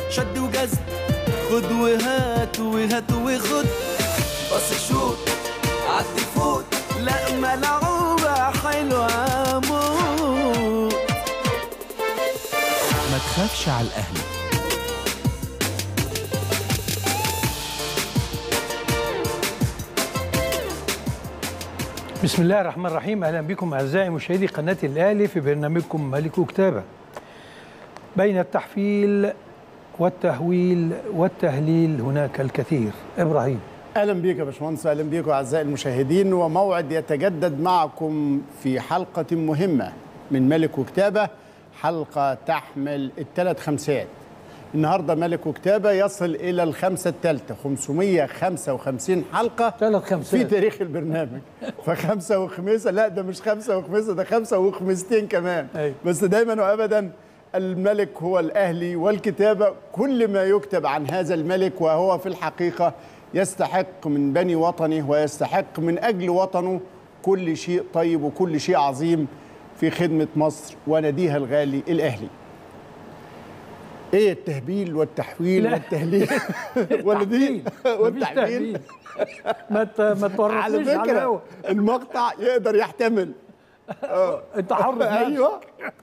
شد وجذب خد وهات وهات وخد بص شوت عدي فوت لا ملعوبة حلوة موت ما تخافش على الأهلي بسم الله الرحمن الرحيم اهلا بكم اعزائي مشاهدي قناه الاهلي في برنامجكم ملك وكتابه. بين التحفيل والتهويل والتهليل هناك الكثير. ابراهيم اهلا بيك يا باشمهندس اهلا بيكم اعزائي المشاهدين وموعد يتجدد معكم في حلقه مهمه من ملك وكتابه حلقه تحمل الثلاث خمسات النهارده ملك وكتابه يصل الى الخمسه الثالثه 555 حلقه ثلاث في خمسات تاريخ البرنامج فخمسه وخميسه لا ده مش خمسه وخميسه ده خمسه وخميستين كمان أيوة. بس دايما وابدا الملك هو الاهلي والكتابه كل ما يكتب عن هذا الملك وهو في الحقيقه يستحق من بني وطنه ويستحق من اجل وطنه كل شيء طيب وكل شيء عظيم في خدمه مصر وناديها الغالي الاهلي. ايه التهبيل والتحويل لا. والتهليل ولا دي مفيش والتحويل تهليل. ما ت- ما على تورطنيش على فكره الهوا المقطع يقدر يحتمل انت حر في نفسك. ايوه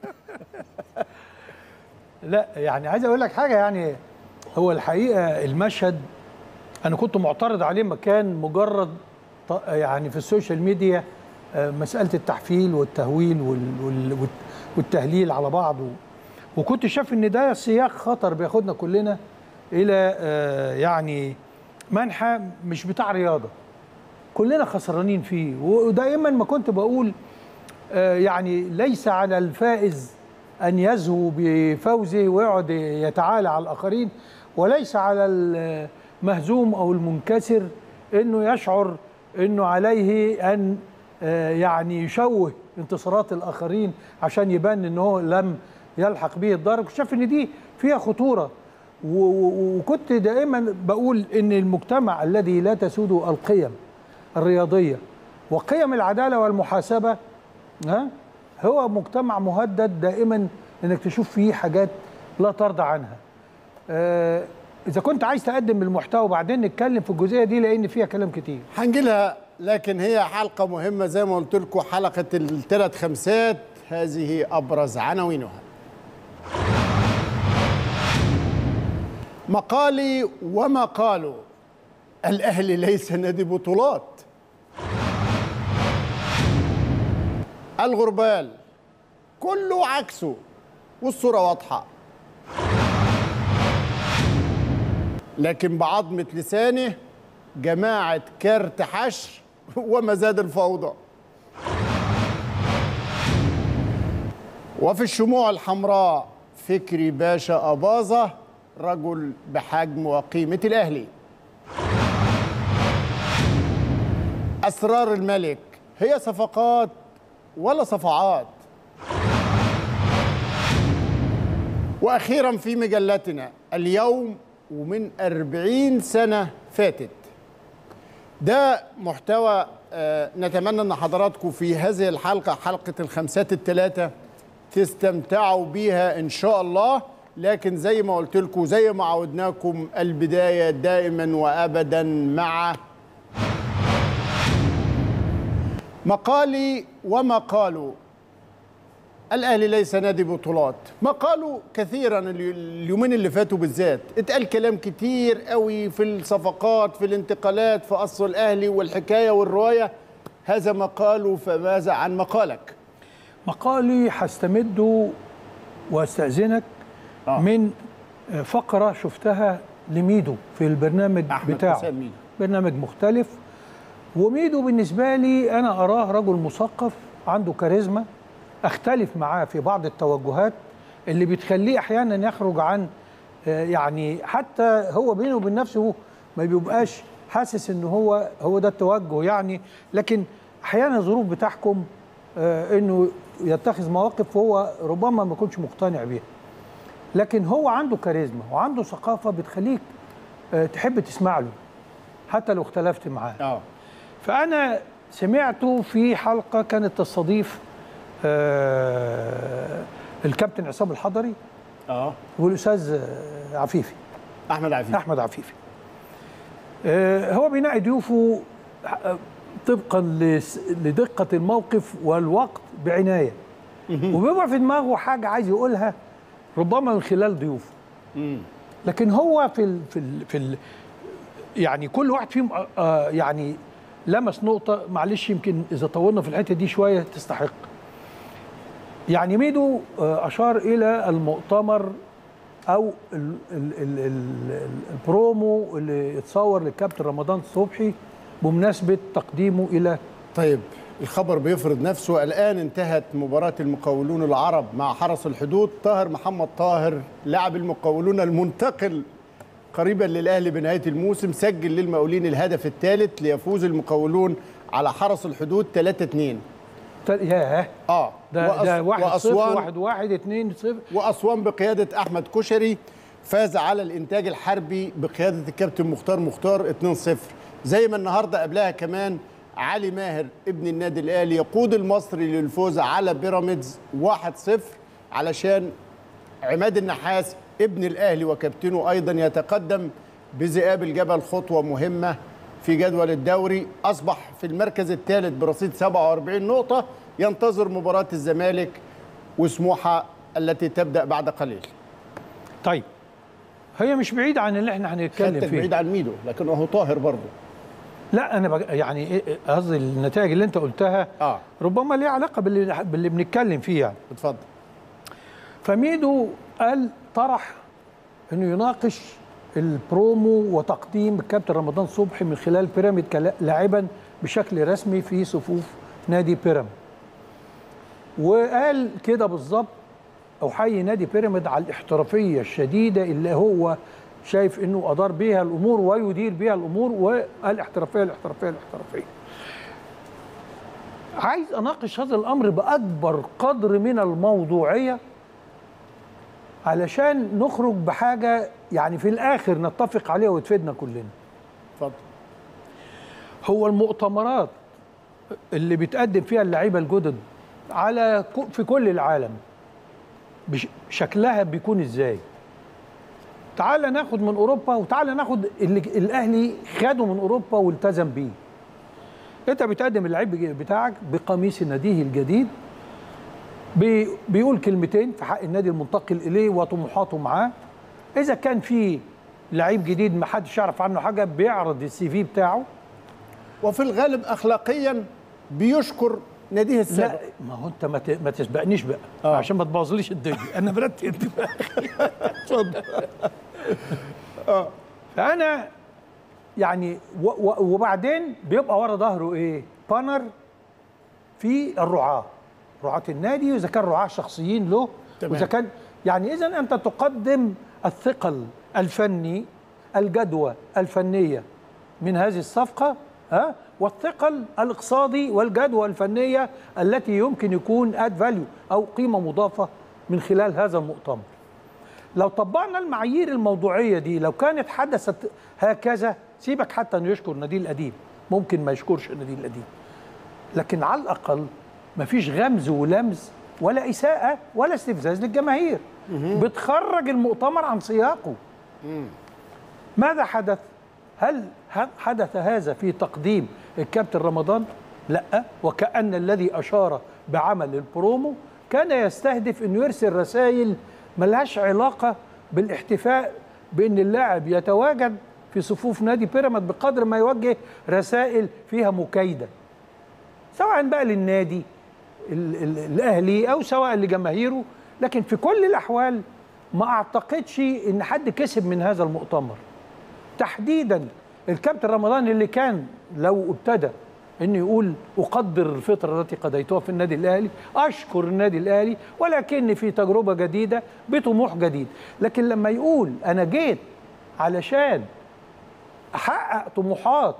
لا يعني عايز اقول لك حاجه يعني هو الحقيقه المشهد انا كنت معترض عليه ما كان مجرد ط- يعني في السوشيال ميديا آه، مساله التحفيل والتهويل وال- وال- والت- والتهليل على بعض و- وكنت شايف ان ده سياق خطر بياخدنا كلنا الى آه، يعني منحى مش بتاع رياضه كلنا خسرانين فيه ودائما ما كنت بقول آه، يعني ليس على الفائز أن يزهو بفوزه ويقعد يتعالى على الآخرين وليس على المهزوم أو المنكسر أنه يشعر أنه عليه أن آه، يعني يشوه انتصارات الآخرين عشان يبان أنه لم يلحق به الضرر شايف أن دي فيها خطورة و- و- وكنت دائما بقول أن المجتمع الذي لا تسوده القيم الرياضية وقيم العدالة والمحاسبة ها هو مجتمع مهدد دائما انك تشوف فيه حاجات لا ترضى عنها آه اذا كنت عايز تقدم المحتوى وبعدين نتكلم في الجزئيه دي لان فيها كلام كتير هنجيلها لكن هي حلقه مهمه زي ما قلت لكم حلقه الثلاث خمسات هذه ابرز عناوينها مقالي ومقاله الاهلي ليس نادي بطولات الغربال كله عكسه والصوره واضحه لكن بعظمة لسانه جماعة كارت حشر ومزاد الفوضى وفي الشموع الحمراء فكري باشا أباظة رجل بحجم وقيمة الأهلي أسرار الملك هي صفقات ولا صفعات وأخيرا في مجلتنا اليوم ومن أربعين سنة فاتت ده محتوى آه، نتمنى أن حضراتكم في هذه الحلقة حلقة الخمسات الثلاثة تستمتعوا بيها إن شاء الله لكن زي ما قلت لكم زي ما عودناكم البداية دائما وأبدا مع مقالي ومقاله الاهلي ليس نادي بطولات ما قالوا كثيرا اليو- اليومين اللي فاتوا بالذات اتقال كلام كتير قوي في الصفقات في الانتقالات في اصل الاهلي والحكايه والروايه هذا ما قالوا فماذا عن مقالك مقالي هستمده واستاذنك آه. من فقره شفتها لميدو في البرنامج أحمد بتاعه حسام ميدو. برنامج مختلف وميدو بالنسبه لي انا اراه رجل مثقف عنده كاريزما اختلف معاه في بعض التوجهات اللي بتخليه احيانا يخرج عن آه، يعني حتى هو بينه وبين نفسه ما بيبقاش حاسس ان هو هو ده التوجه يعني لكن احيانا الظروف بتحكم آه، انه يتخذ مواقف هو ربما ما يكونش مقتنع بيها لكن هو عنده كاريزما وعنده ثقافه بتخليك آه، تحب تسمع له حتى لو اختلفت معاه اه فأنا سمعته في حلقة كانت تستضيف آه، الكابتن عصام الحضري اه والاستاذ آه، عفيفي احمد عفيف احمد عفيفي آه، هو بينقي ضيوفه آه، طبقا لس- لدقه الموقف والوقت بعنايه وبيبقى في دماغه حاجه عايز يقولها ربما من خلال ضيوفه لكن هو في ال في ال في ال يعني كل واحد فيهم آه، آه، يعني لمس نقطه معلش يمكن اذا طولنا في الحته دي شويه تستحق يعني ميدو آه، اشار الى المؤتمر او ال ال ال ال البرومو اللي اتصور للكابتن رمضان صبحي بمناسبه تقديمه الى طيب الخبر بيفرض نفسه الآن انتهت مباراة المقاولون العرب مع حرس الحدود طاهر محمد طاهر لاعب المقاولون المنتقل قريبا للأهلي بنهاية الموسم سجل للمقاولين الهدف الثالث ليفوز المقاولون على حرس الحدود 3-2 ت- ياه اه ده ده وأس- واحد صفر وأسوان واحد واحد اتنين صفر وأسوان بقيادة أحمد كشري فاز على الإنتاج الحربي بقيادة الكابتن مختار مختار 2-0 زي ما النهاردة قبلها كمان علي ماهر ابن النادي الأهلي يقود المصري للفوز على بيراميدز 1-0 علشان عماد النحاس ابن الأهلي وكابتنه أيضا يتقدم بذئاب الجبل خطوة مهمة في جدول الدوري أصبح في المركز الثالث برصيد 47 نقطة ينتظر مباراة الزمالك وسموحة التي تبدأ بعد قليل طيب هي مش بعيد عن اللي احنا هنتكلم خدتك فيه بعيد عن ميدو لكن هو طاهر برضه لا انا بج... يعني إيه- إيه- قصدي النتائج اللي انت قلتها اه ربما ليها علاقه باللي باللي بنتكلم فيه يعني اتفضل فميدو قال طرح انه يناقش البرومو وتقديم الكابتن رمضان صبحي من خلال بيراميد كلاعبا بشكل رسمي في صفوف نادي بيراميد وقال كده بالظبط احيي نادي بيراميد على الاحترافيه الشديده اللي هو شايف انه ادار بيها الامور ويدير بيها الامور والاحترافيه الاحترافيه الاحترافيه عايز اناقش هذا الامر باكبر قدر من الموضوعيه علشان نخرج بحاجه يعني في الاخر نتفق عليها وتفيدنا كلنا اتفضل هو المؤتمرات اللي بتقدم فيها اللعيبه الجدد على ك- في كل العالم بش- شكلها بيكون ازاي تعال ناخد من اوروبا وتعال ناخد اللي الاهلي خده من اوروبا والتزم بيه انت بتقدم اللعيب بتاعك بقميص ناديه الجديد بي بيقول كلمتين في حق النادي المنتقل اليه وطموحاته معاه اذا كان في لعيب جديد ما حدش يعرف عنه حاجه بيعرض السي في بتاعه وفي الغالب أخلاقيا بيشكر ناديه السابق لا ما هو انت ما ت- ما تسبقنيش بقى آه. آه. عشان ما تبوظليش الدنيا انا برتب دماغي اتفضل اه فانا يعني و و وبعدين بيبقى ورا ظهره ايه؟ بانر في الرعاه رعاة النادي واذا كان رعاه شخصيين له تمام. واذا كان يعني اذا انت تقدم الثقل الفني الجدوى الفنيه من هذه الصفقه ها والثقل الاقتصادي والجدوى الفنيه التي يمكن يكون اد فاليو او قيمه مضافه من خلال هذا المؤتمر. لو طبقنا المعايير الموضوعيه دي لو كانت حدثت هكذا سيبك حتى انه يشكر النادي القديم ممكن ما يشكرش النادي القديم لكن على الاقل ما فيش غمز ولمز ولا اساءه ولا استفزاز للجماهير بتخرج المؤتمر عن سياقه ماذا حدث هل ه- حدث هذا في تقديم الكابتن رمضان لا وكأن الذي أشار بعمل البرومو كان يستهدف أنه يرسل رسائل ملهاش علاقة بالاحتفاء بأن اللاعب يتواجد في صفوف نادي بيراميد بقدر ما يوجه رسائل فيها مكايدة سواء بقى للنادي ال- ال- الأهلي أو سواء لجماهيره لكن في كل الأحوال ما أعتقدش أن حد كسب من هذا المؤتمر تحديدا الكابتن رمضان اللي كان لو ابتدى انه يقول اقدر الفتره التي قضيتها في النادي الاهلي اشكر النادي الاهلي ولكن في تجربه جديده بطموح جديد لكن لما يقول انا جيت علشان احقق طموحات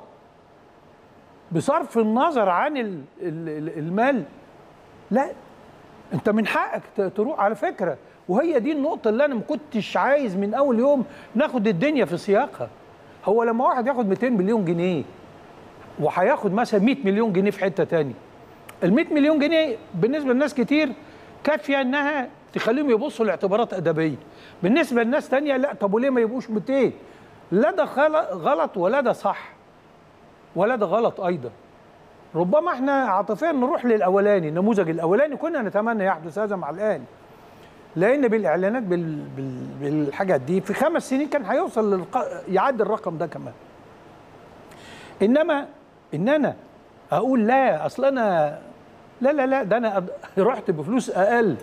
بصرف النظر عن ال- ال- ال- المال لا انت من حقك ت- تروح على فكره وهي دي النقطه اللي انا ما كنتش عايز من اول يوم ناخد الدنيا في سياقها هو لما واحد ياخد 200 مليون جنيه وهياخد مثلا 100 مليون جنيه في حته تاني ال 100 مليون جنيه بالنسبه لناس كتير كافيه انها تخليهم يبصوا لاعتبارات ادبيه بالنسبه لناس تانية لا طب وليه ما يبقوش 200 لا ده غل- غلط ولا ده صح ولا ده غلط ايضا ربما احنا عاطفيا نروح للاولاني النموذج الاولاني كنا نتمنى يحدث هذا مع الاهلي لان بالاعلانات بال... بال... بالحاجات دي في خمس سنين كان هيوصل للق... يعدي الرقم ده كمان انما ان انا اقول لا اصل انا لا لا لا ده انا أد- رحت بفلوس اقل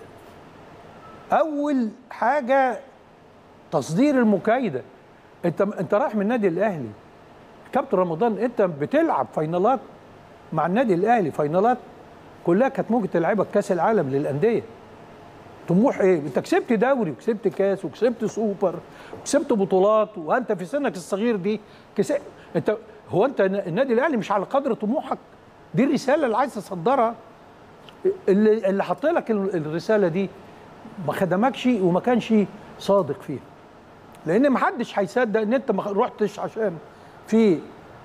اول حاجه تصدير المكايده انت انت رايح من النادي الاهلي كابتن رمضان انت بتلعب فاينالات مع النادي الاهلي فاينالات كلها كانت ممكن تلعبك كاس العالم للانديه طموح ايه انت كسبت دوري وكسبت كاس وكسبت سوبر وكسبت بطولات وانت في سنك الصغير دي كسب انت هو انت النادي الاهلي مش على قدر طموحك دي الرساله اللي عايز تصدرها اللي اللي حط لك ال- الرساله دي ما خدمكش وما كانش صادق فيها لان ما حدش هيصدق ان انت ما رحتش عشان في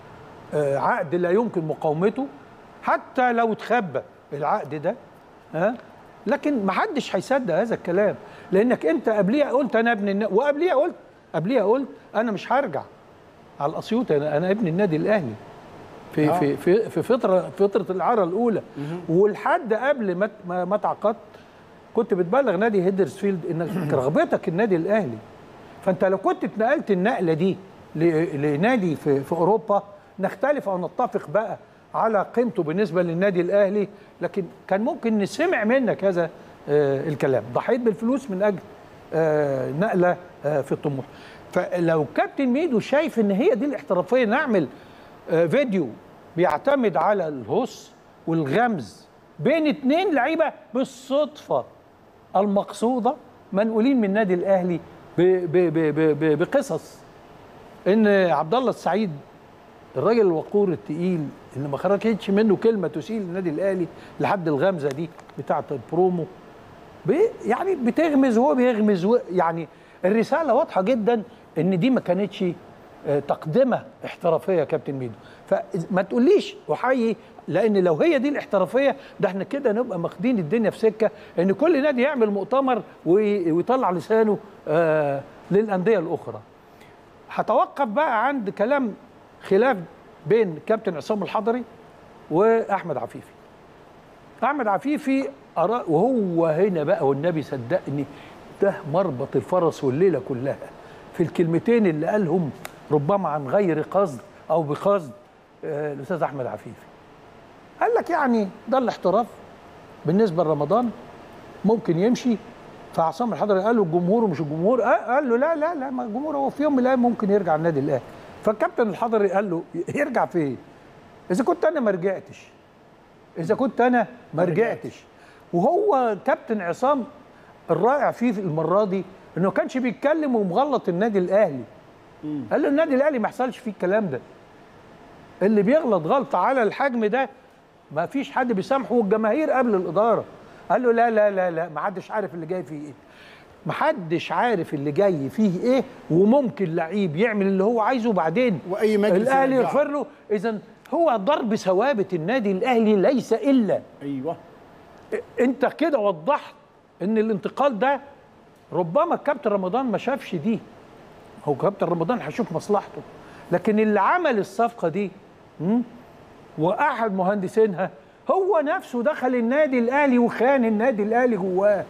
آه، عقد لا يمكن مقاومته حتى لو اتخبى العقد ده ها لكن ما حدش هيصدق هذا الكلام لانك انت قبليها قلت انا ابن النادي وقبليها قلت قبليها قلت انا مش هرجع على الاسيوط انا انا ابن النادي الاهلي في آه. في في في فتره فتره الاعاره الاولى ولحد قبل ما ما ما اتعاقدت كنت بتبلغ نادي هيدرسفيلد انك رغبتك النادي الاهلي فانت لو كنت اتنقلت النقله دي ل- لنادي في في اوروبا نختلف او نتفق بقى على قيمته بالنسبه للنادي الاهلي لكن كان ممكن نسمع منك هذا آه، الكلام ضحيت بالفلوس من اجل آه، نقله آه، في الطموح فلو كابتن ميدو شايف ان هي دي الاحترافيه نعمل آه، فيديو بيعتمد على الهوس والغمز بين اتنين لعيبه بالصدفه المقصوده منقولين من النادي الاهلي ب- ب- ب- ب- ب- بقصص ان عبد الله السعيد الراجل الوقور التقيل اللي ما خرجتش منه كلمه تسيء للنادي الاهلي لحد الغمزه دي بتاعه البرومو بي- يعني بتغمز وهو بيغمز و- يعني الرساله واضحه جدا ان دي ما كانتش آه، تقدمه احترافيه يا كابتن ميدو فما تقوليش احيي لان لو هي دي الاحترافيه ده احنا كده نبقى ماخدين الدنيا في سكه ان كل نادي يعمل مؤتمر وي- ويطلع لسانه آه للانديه الاخرى هتوقف بقى عند كلام خلاف بين كابتن عصام الحضري واحمد عفيفي احمد عفيفي أرى وهو هنا بقى والنبي صدقني ده مربط الفرس والليله كلها في الكلمتين اللي قالهم ربما عن غير قصد او بقصد آه، الاستاذ احمد عفيفي قال لك يعني ده الاحتراف بالنسبه لرمضان ممكن يمشي فعصام الحضري قال له الجمهور ومش الجمهور آه، قال له لا لا لا ما الجمهور هو في يوم من الايام ممكن يرجع النادي الاهلي فالكابتن الحضري قال له يرجع فين؟ اذا كنت انا ما رجعتش اذا كنت انا ما رجعتش وهو كابتن عصام الرائع فيه في المره دي انه ما كانش بيتكلم ومغلط النادي الاهلي قال له النادي الاهلي ما يحصلش فيه الكلام ده اللي بيغلط غلطه على الحجم ده ما فيش حد بيسامحه والجماهير قبل الاداره قال له لا لا لا لا ما حدش عارف اللي جاي فيه ايه ما حدش عارف اللي جاي فيه ايه وممكن لعيب يعمل اللي هو عايزه بعدين وأي مجلس الاهلي يرجعه. يغفر له اذا هو ضرب ثوابت النادي الاهلي ليس الا ايوه انت كده وضحت ان الانتقال ده ربما الكابتن رمضان ما شافش دي هو كابتن رمضان هيشوف مصلحته لكن اللي عمل الصفقه دي م? واحد مهندسينها هو نفسه دخل النادي الاهلي وخان النادي الاهلي جواه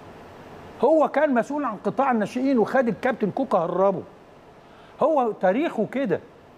هو كان مسؤول عن قطاع الناشئين وخد الكابتن كوكا هربه هو تاريخه كده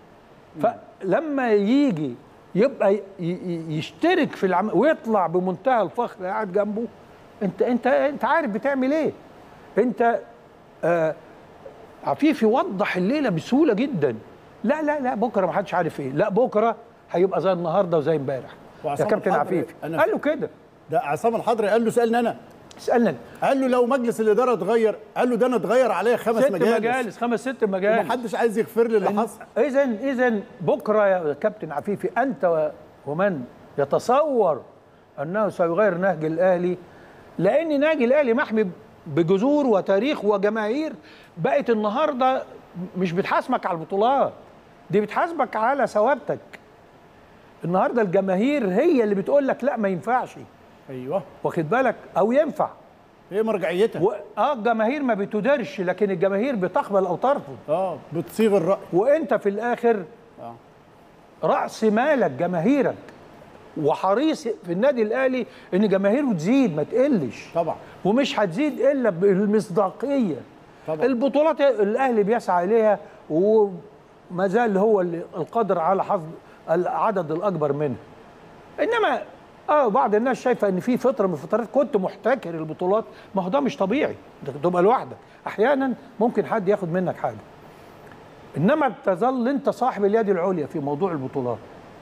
فلما يجي يبقى ي- ي- يشترك في العمل ويطلع بمنتهى الفخر قاعد جنبه انت انت انت عارف بتعمل ايه انت آه عفيفي وضح الليله بسهوله جدا لا لا لا بكره ما حدش عارف ايه لا بكره هيبقى زي النهارده وزي امبارح يا وعصام كابتن الحضري عفيفي أنا قال له كده ده عصام الحضري قال له سالني انا اسالنا قال له لو مجلس الاداره اتغير قال له ده انا اتغير عليا خمس ست مجالس, مجالس خمس ست مجالس ومحدش عايز يغفر لي اللي حصل اذا اذا بكره يا كابتن عفيفي انت و- ومن يتصور انه سيغير نهج الاهلي لان نهج الاهلي محمي بجذور وتاريخ وجماهير بقت النهارده مش بتحاسبك على البطولات دي بتحاسبك على ثوابتك النهارده الجماهير هي اللي بتقول لك لا ما ينفعش ايوه واخد بالك او ينفع هي مرجعيتها و... اه الجماهير ما بتدارش لكن الجماهير بتقبل او ترفض اه بتصيغ الراي وانت في الاخر آه. راس مالك جماهيرك وحريص في النادي الاهلي ان جماهيره تزيد ما تقلش طبعا ومش هتزيد الا بالمصداقيه طبعا. البطولات الاهلي بيسعى اليها وما زال هو اللي القادر على حصد العدد الاكبر منها انما اه بعض الناس شايفه ان في فتره من الفترات كنت محتكر البطولات ما هو ده مش طبيعي ده تبقى لوحدك احيانا ممكن حد ياخد منك حاجه انما تظل انت صاحب اليد العليا في موضوع البطولات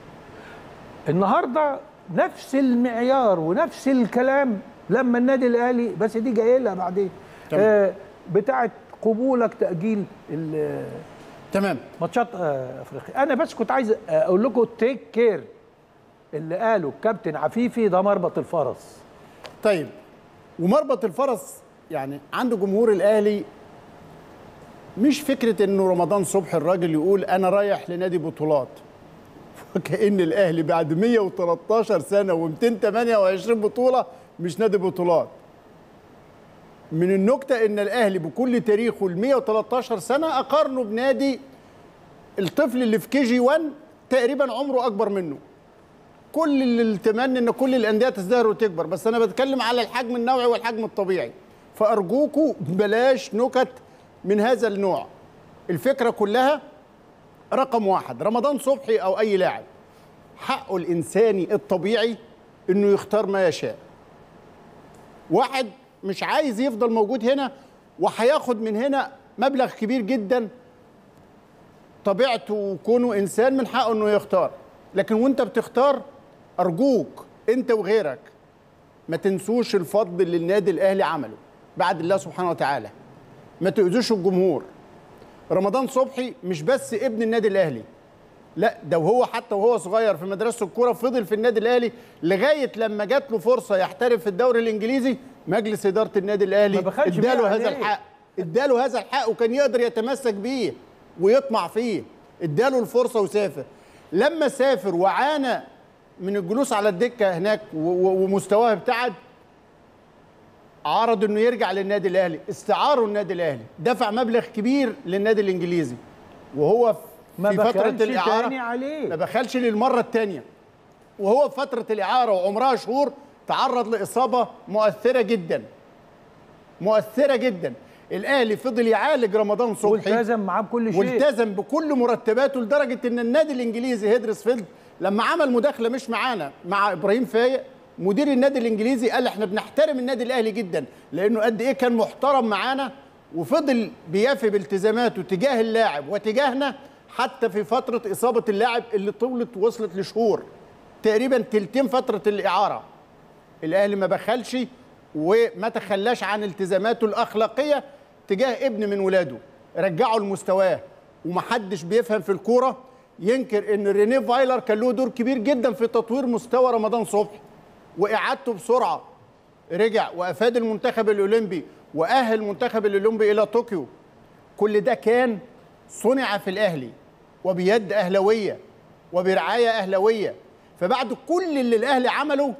النهارده نفس المعيار ونفس الكلام لما النادي الاهلي بس دي جايه لها بعدين تمام. آه بتاعه قبولك تاجيل ال- تمام ماتشات آه، افريقيا انا بس كنت عايز اقول لكم تيك كير اللي قاله الكابتن عفيفي ده مربط الفرس طيب ومربط الفرس يعني عند جمهور الاهلي مش فكره انه رمضان صبحي الراجل يقول انا رايح لنادي بطولات وكأن الاهلي بعد 113 سنه و228 بطوله مش نادي بطولات من النكته ان الاهلي بكل تاريخه ال 113 سنه اقارنه بنادي الطفل اللي في كي جي 1 تقريبا عمره اكبر منه كل اللي التمني ان كل الانديه تزدهر وتكبر بس انا بتكلم على الحجم النوعي والحجم الطبيعي فارجوكوا بلاش نكت من هذا النوع الفكره كلها رقم واحد رمضان صبحي او اي لاعب حقه الانساني الطبيعي انه يختار ما يشاء واحد مش عايز يفضل موجود هنا وهياخد من هنا مبلغ كبير جدا طبيعته وكونه انسان من حقه انه يختار لكن وانت بتختار ارجوك انت وغيرك ما تنسوش الفضل اللي النادي الاهلي عمله بعد الله سبحانه وتعالى ما تؤذوش الجمهور رمضان صبحي مش بس ابن النادي الاهلي لا ده وهو حتى وهو صغير في مدرسه الكوره فضل في النادي الاهلي لغايه لما جات له فرصه يحترف في الدوري الانجليزي مجلس اداره النادي الاهلي ما بخلش اداله بيها هذا عليه. الحق اداله هذا الحق وكان يقدر يتمسك بيه ويطمع فيه اداله الفرصه وسافر لما سافر وعانى من الجلوس على الدكه هناك و- و- ومستواه ابتعد عرض انه يرجع للنادي الاهلي استعاره النادي الاهلي دفع مبلغ كبير للنادي الانجليزي وهو ما في فتره بخلش الاعاره تاني عليه. ما بخلش للمره الثانيه وهو في فتره الاعاره وعمرها شهور تعرض لاصابه مؤثره جدا مؤثره جدا الاهلي فضل يعالج رمضان صبحي والتزم معاه بكل شيء والتزم بكل مرتباته لدرجه ان النادي الانجليزي هيدرسفيلد لما عمل مداخله مش معانا مع ابراهيم فايق مدير النادي الانجليزي قال احنا بنحترم النادي الاهلي جدا لانه قد ايه كان محترم معانا وفضل بيفي بالتزاماته تجاه اللاعب وتجاهنا حتى في فتره اصابه اللاعب اللي طولت وصلت لشهور تقريبا تلتين فتره الاعاره الاهلي ما بخلش وما تخلاش عن التزاماته الاخلاقيه تجاه ابن من ولاده رجعه لمستواه ومحدش بيفهم في الكوره ينكر ان رينيه فايلر كان له دور كبير جدا في تطوير مستوى رمضان صبحي واعادته بسرعه رجع وافاد المنتخب الاولمبي واهل المنتخب الاولمبي الى طوكيو كل ده كان صنع في الاهلي وبيد اهلويه وبرعايه اهلويه فبعد كل اللي الاهلي عمله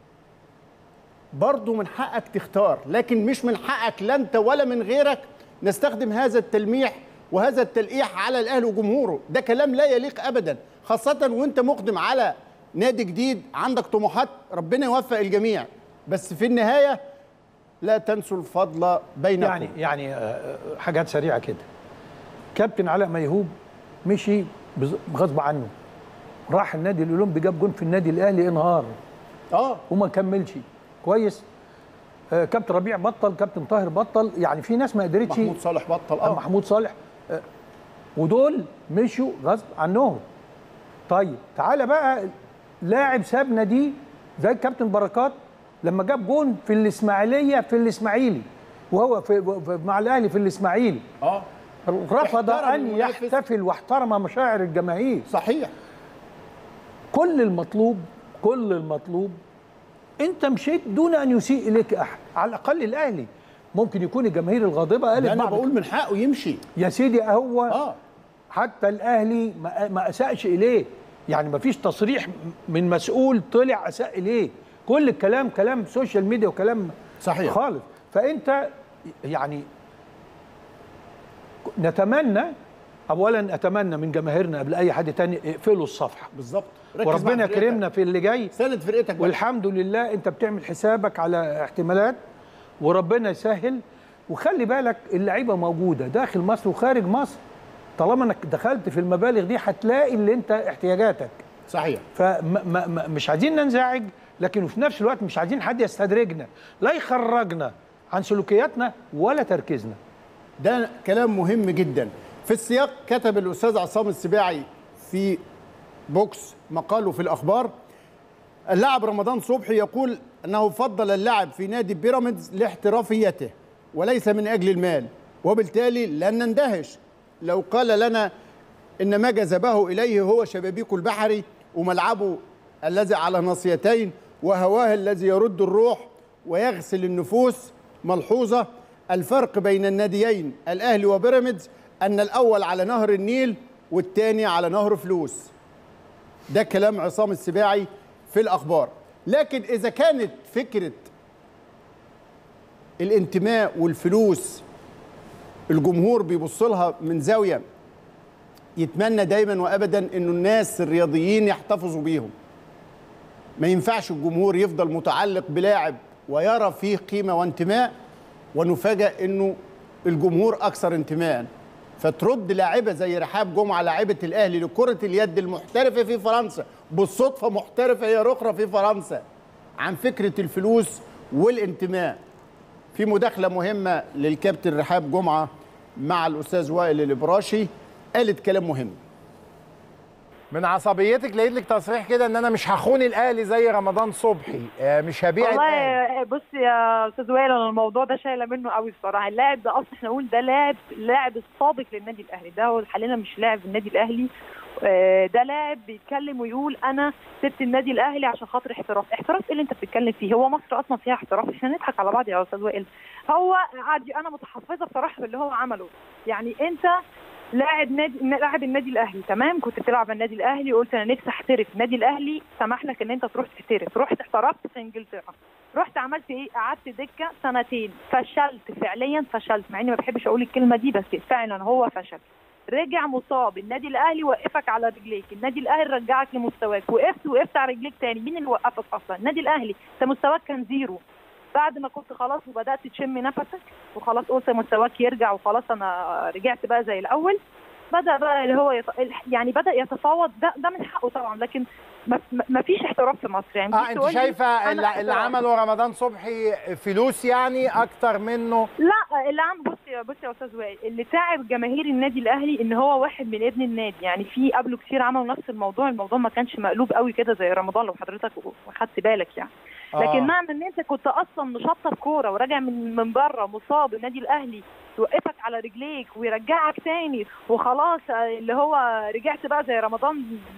برضه من حقك تختار لكن مش من حقك لا انت ولا من غيرك نستخدم هذا التلميح وهذا التلقيح على الاهلي وجمهوره ده كلام لا يليق ابدا خاصه وانت مقدم على نادي جديد عندك طموحات ربنا يوفق الجميع بس في النهايه لا تنسوا الفضل بينكم يعني يعني آه، حاجات سريعه كده كابتن علاء ميهوب مشي بز- غصب عنه راح النادي الاولمبي جاب جون في النادي الاهلي انهار اه وما كملش كويس آه، كابتن ربيع بطل كابتن طاهر بطل يعني في ناس ما قدرتش محمود صالح بطل آه. اه محمود صالح آه، ودول مشوا غصب عنهم طيب تعالى بقى لاعب سابنا دي زي الكابتن بركات لما جاب جون في الاسماعيليه في الاسماعيلي وهو في في- مع الاهلي في الاسماعيلي اه رفض احترم ان المنافس. يحتفل واحترم مشاعر الجماهير صحيح كل المطلوب كل المطلوب انت مشيت دون ان يسيء اليك احد على الاقل الاهلي ممكن يكون الجماهير الغاضبه قالت ده انا بعض بقول من حقه يمشي يا سيدي هو اه حتى الاهلي ما, ما اساءش اليه يعني ما فيش تصريح من مسؤول طلع اساء اليه كل الكلام كلام سوشيال ميديا وكلام صحيح. خالص فانت يعني نتمنى اولا اتمنى من جماهيرنا قبل اي حد تاني اقفلوا الصفحه بالظبط ركز وربنا مع فرقتك. يكرمنا في اللي جاي ساند فرقتك بقى. والحمد لله انت بتعمل حسابك على احتمالات وربنا يسهل وخلي بالك اللعيبه موجوده داخل مصر وخارج مصر طالما انك دخلت في المبالغ دي هتلاقي اللي انت احتياجاتك صحيح فمش عايزين ننزعج لكن في نفس الوقت مش عايزين حد يستدرجنا لا يخرجنا عن سلوكياتنا ولا تركيزنا ده كلام مهم جدا في السياق كتب الاستاذ عصام السباعي في بوكس مقاله في الاخبار اللاعب رمضان صبحي يقول انه فضل اللعب في نادي بيراميدز لاحترافيته وليس من اجل المال وبالتالي لن نندهش لو قال لنا ان ما جذبه اليه هو شبابيك البحري وملعبه الذي على ناصيتين وهواه الذي يرد الروح ويغسل النفوس ملحوظه الفرق بين الناديين الاهلي وبيراميدز ان الاول على نهر النيل والثاني على نهر فلوس ده كلام عصام السباعي في الاخبار لكن اذا كانت فكره الانتماء والفلوس الجمهور بيبص لها من زاويه يتمنى دايما وابدا انه الناس الرياضيين يحتفظوا بيهم ما ينفعش الجمهور يفضل متعلق بلاعب ويرى فيه قيمه وانتماء ونفاجأ انه الجمهور اكثر انتماء فترد لاعبه زي رحاب جمعه لاعبه الاهلي لكره اليد المحترفه في فرنسا بالصدفه محترفه هي اخرى في فرنسا عن فكره الفلوس والانتماء في مداخله مهمه للكابتن رحاب جمعه مع الاستاذ وائل الابراشي قالت كلام مهم من عصبيتك لقيت لك تصريح كده ان انا مش هخون الاهلي زي رمضان صبحي آه، مش هبيع الاهلي والله بص يا استاذ وائل انا الموضوع ده شايله منه قوي الصراحه اللاعب ده اصلا احنا نقول ده لاعب لاعب السابق للنادي الاهلي ده هو حاليا مش لاعب في النادي الاهلي آه، ده لاعب بيتكلم ويقول انا سبت النادي الاهلي عشان خاطر احتراف احتراف ايه اللي انت بتتكلم فيه هو مصر اصلا فيها احتراف احنا نضحك على بعض يا استاذ وائل هو عادي انا متحفظه بصراحه باللي هو عمله يعني انت لاعب نادي لاعب النادي الاهلي تمام كنت بتلعب النادي الاهلي قلت انا نفسي احترف النادي الاهلي سمح لك ان انت تروح تحترف رحت احترفت في انجلترا رحت عملت ايه قعدت دكه سنتين فشلت فعليا فشلت مع اني ما بحبش اقول الكلمه دي بس فعلا هو فشل رجع مصاب النادي الاهلي وقفك على رجليك النادي الاهلي رجعك لمستواك وقفت وقفت على رجليك تاني مين اللي وقفك اصلا النادي الاهلي انت مستواك كان زيرو بعد ما كنت خلاص وبدات تشم نفسك وخلاص قلت مستواك يرجع وخلاص انا رجعت بقى زي الاول بدا بقى اللي هو يت... يعني بدا يتفاوض ده ده من حقه طبعا لكن ما, ما فيش احتراف في مصر يعني اه مش انت تقول لي شايفه أنا اللي, اللي احتراف. عمله رمضان صبحي فلوس يعني اكتر منه لا اللي عم بص يا بص يا استاذ وائل اللي تعب جماهير النادي الاهلي ان هو واحد من ابن النادي يعني في قبله كتير عملوا نفس الموضوع الموضوع ما كانش مقلوب قوي كده زي رمضان لو حضرتك خدت بالك يعني لكن آه. معنى ان انت كنت اصلا مشطب كوره وراجع من من بره مصاب النادي الاهلي يوقفك على رجليك ويرجعك تاني وخلاص آه، اللي هو رجعت بقى زي رمضان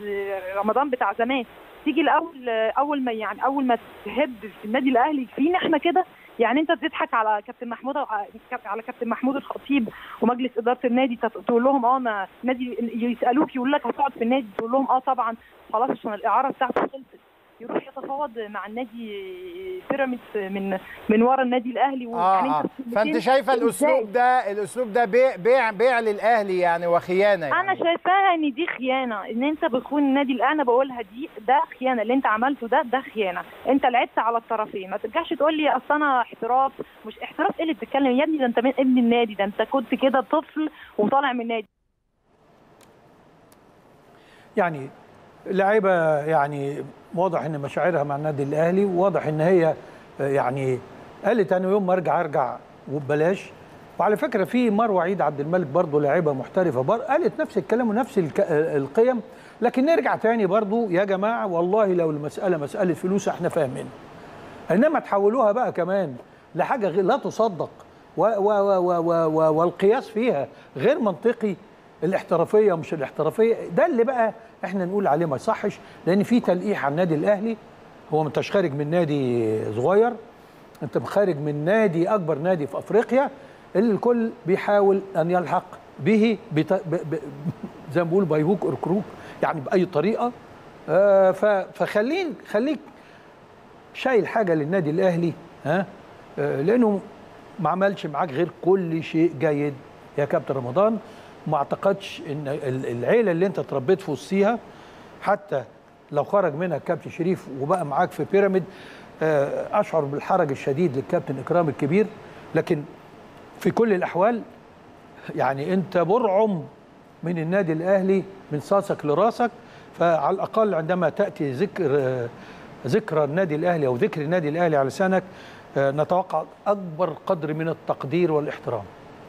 رمضان بتاع زمان تيجي الاول اول ما يعني اول ما تهب في النادي الاهلي فينا احنا كده يعني انت بتضحك على كابتن محمود على كابتن محمود الخطيب ومجلس اداره النادي تت- تقول لهم اه انا نادي يسالوك يقول لك هتقعد في النادي تقول لهم اه طبعا خلاص عشان الاعاره بتاعته خلصت يروح يتفاوض مع النادي بيراميدز من من ورا النادي الاهلي اه, آه. فانت شايفه الاسلوب ده الاسلوب ده بيع بيع بيع للاهلي يعني وخيانه يعني. انا شايفاها ان دي خيانه ان انت بتخون النادي الاهلي انا بقولها دي ده خيانه اللي انت عملته ده ده خيانه انت لعبت على الطرفين ما ترجعش تقول لي اصل انا احتراف مش احتراف ايه اللي بتتكلم يا ابني ده انت من ابن النادي ده انت كنت كده طفل وطالع من النادي يعني لعيبه يعني واضح ان مشاعرها مع النادي الاهلي وواضح ان هي آه، يعني قالت انا يوم ما ارجع ارجع وببلاش وعلى فكره في مروه عيد عبد الملك برضه لاعيبه محترفه بر... قالت نفس الكلام ونفس الك... آه، القيم لكن نرجع تاني برضه يا جماعه والله لو المساله مساله فلوس احنا فاهمين انما تحولوها بقى كمان لحاجه غير لا تصدق و و و و و و والقياس فيها غير منطقي الاحترافيه ومش الاحترافيه ده اللي بقى احنا نقول عليه ما يصحش لان في تلقيح على النادي الاهلي هو ما انتش خارج من نادي صغير انت خارج من نادي اكبر نادي في افريقيا اللي الكل بيحاول ان يلحق به بت... ب... ب... زي ما بقول بيهوك اور كروك يعني باي طريقه آه ف... فخليك خليك شايل حاجه للنادي الاهلي ها آه، لانه ما عملش معاك غير كل شيء جيد يا كابتن رمضان ما اعتقدش ان ال- العيله اللي انت اتربيت في وسطيها حتى لو خرج منها الكابتن شريف وبقى معاك في بيراميد آه، اشعر بالحرج الشديد للكابتن اكرام الكبير لكن في كل الاحوال يعني انت برعم من النادي الاهلي من صاصك لراسك فعلى الاقل عندما تاتي ذكر آه، ذكرى النادي الاهلي او ذكر النادي الاهلي على لسانك آه، نتوقع اكبر قدر من التقدير والاحترام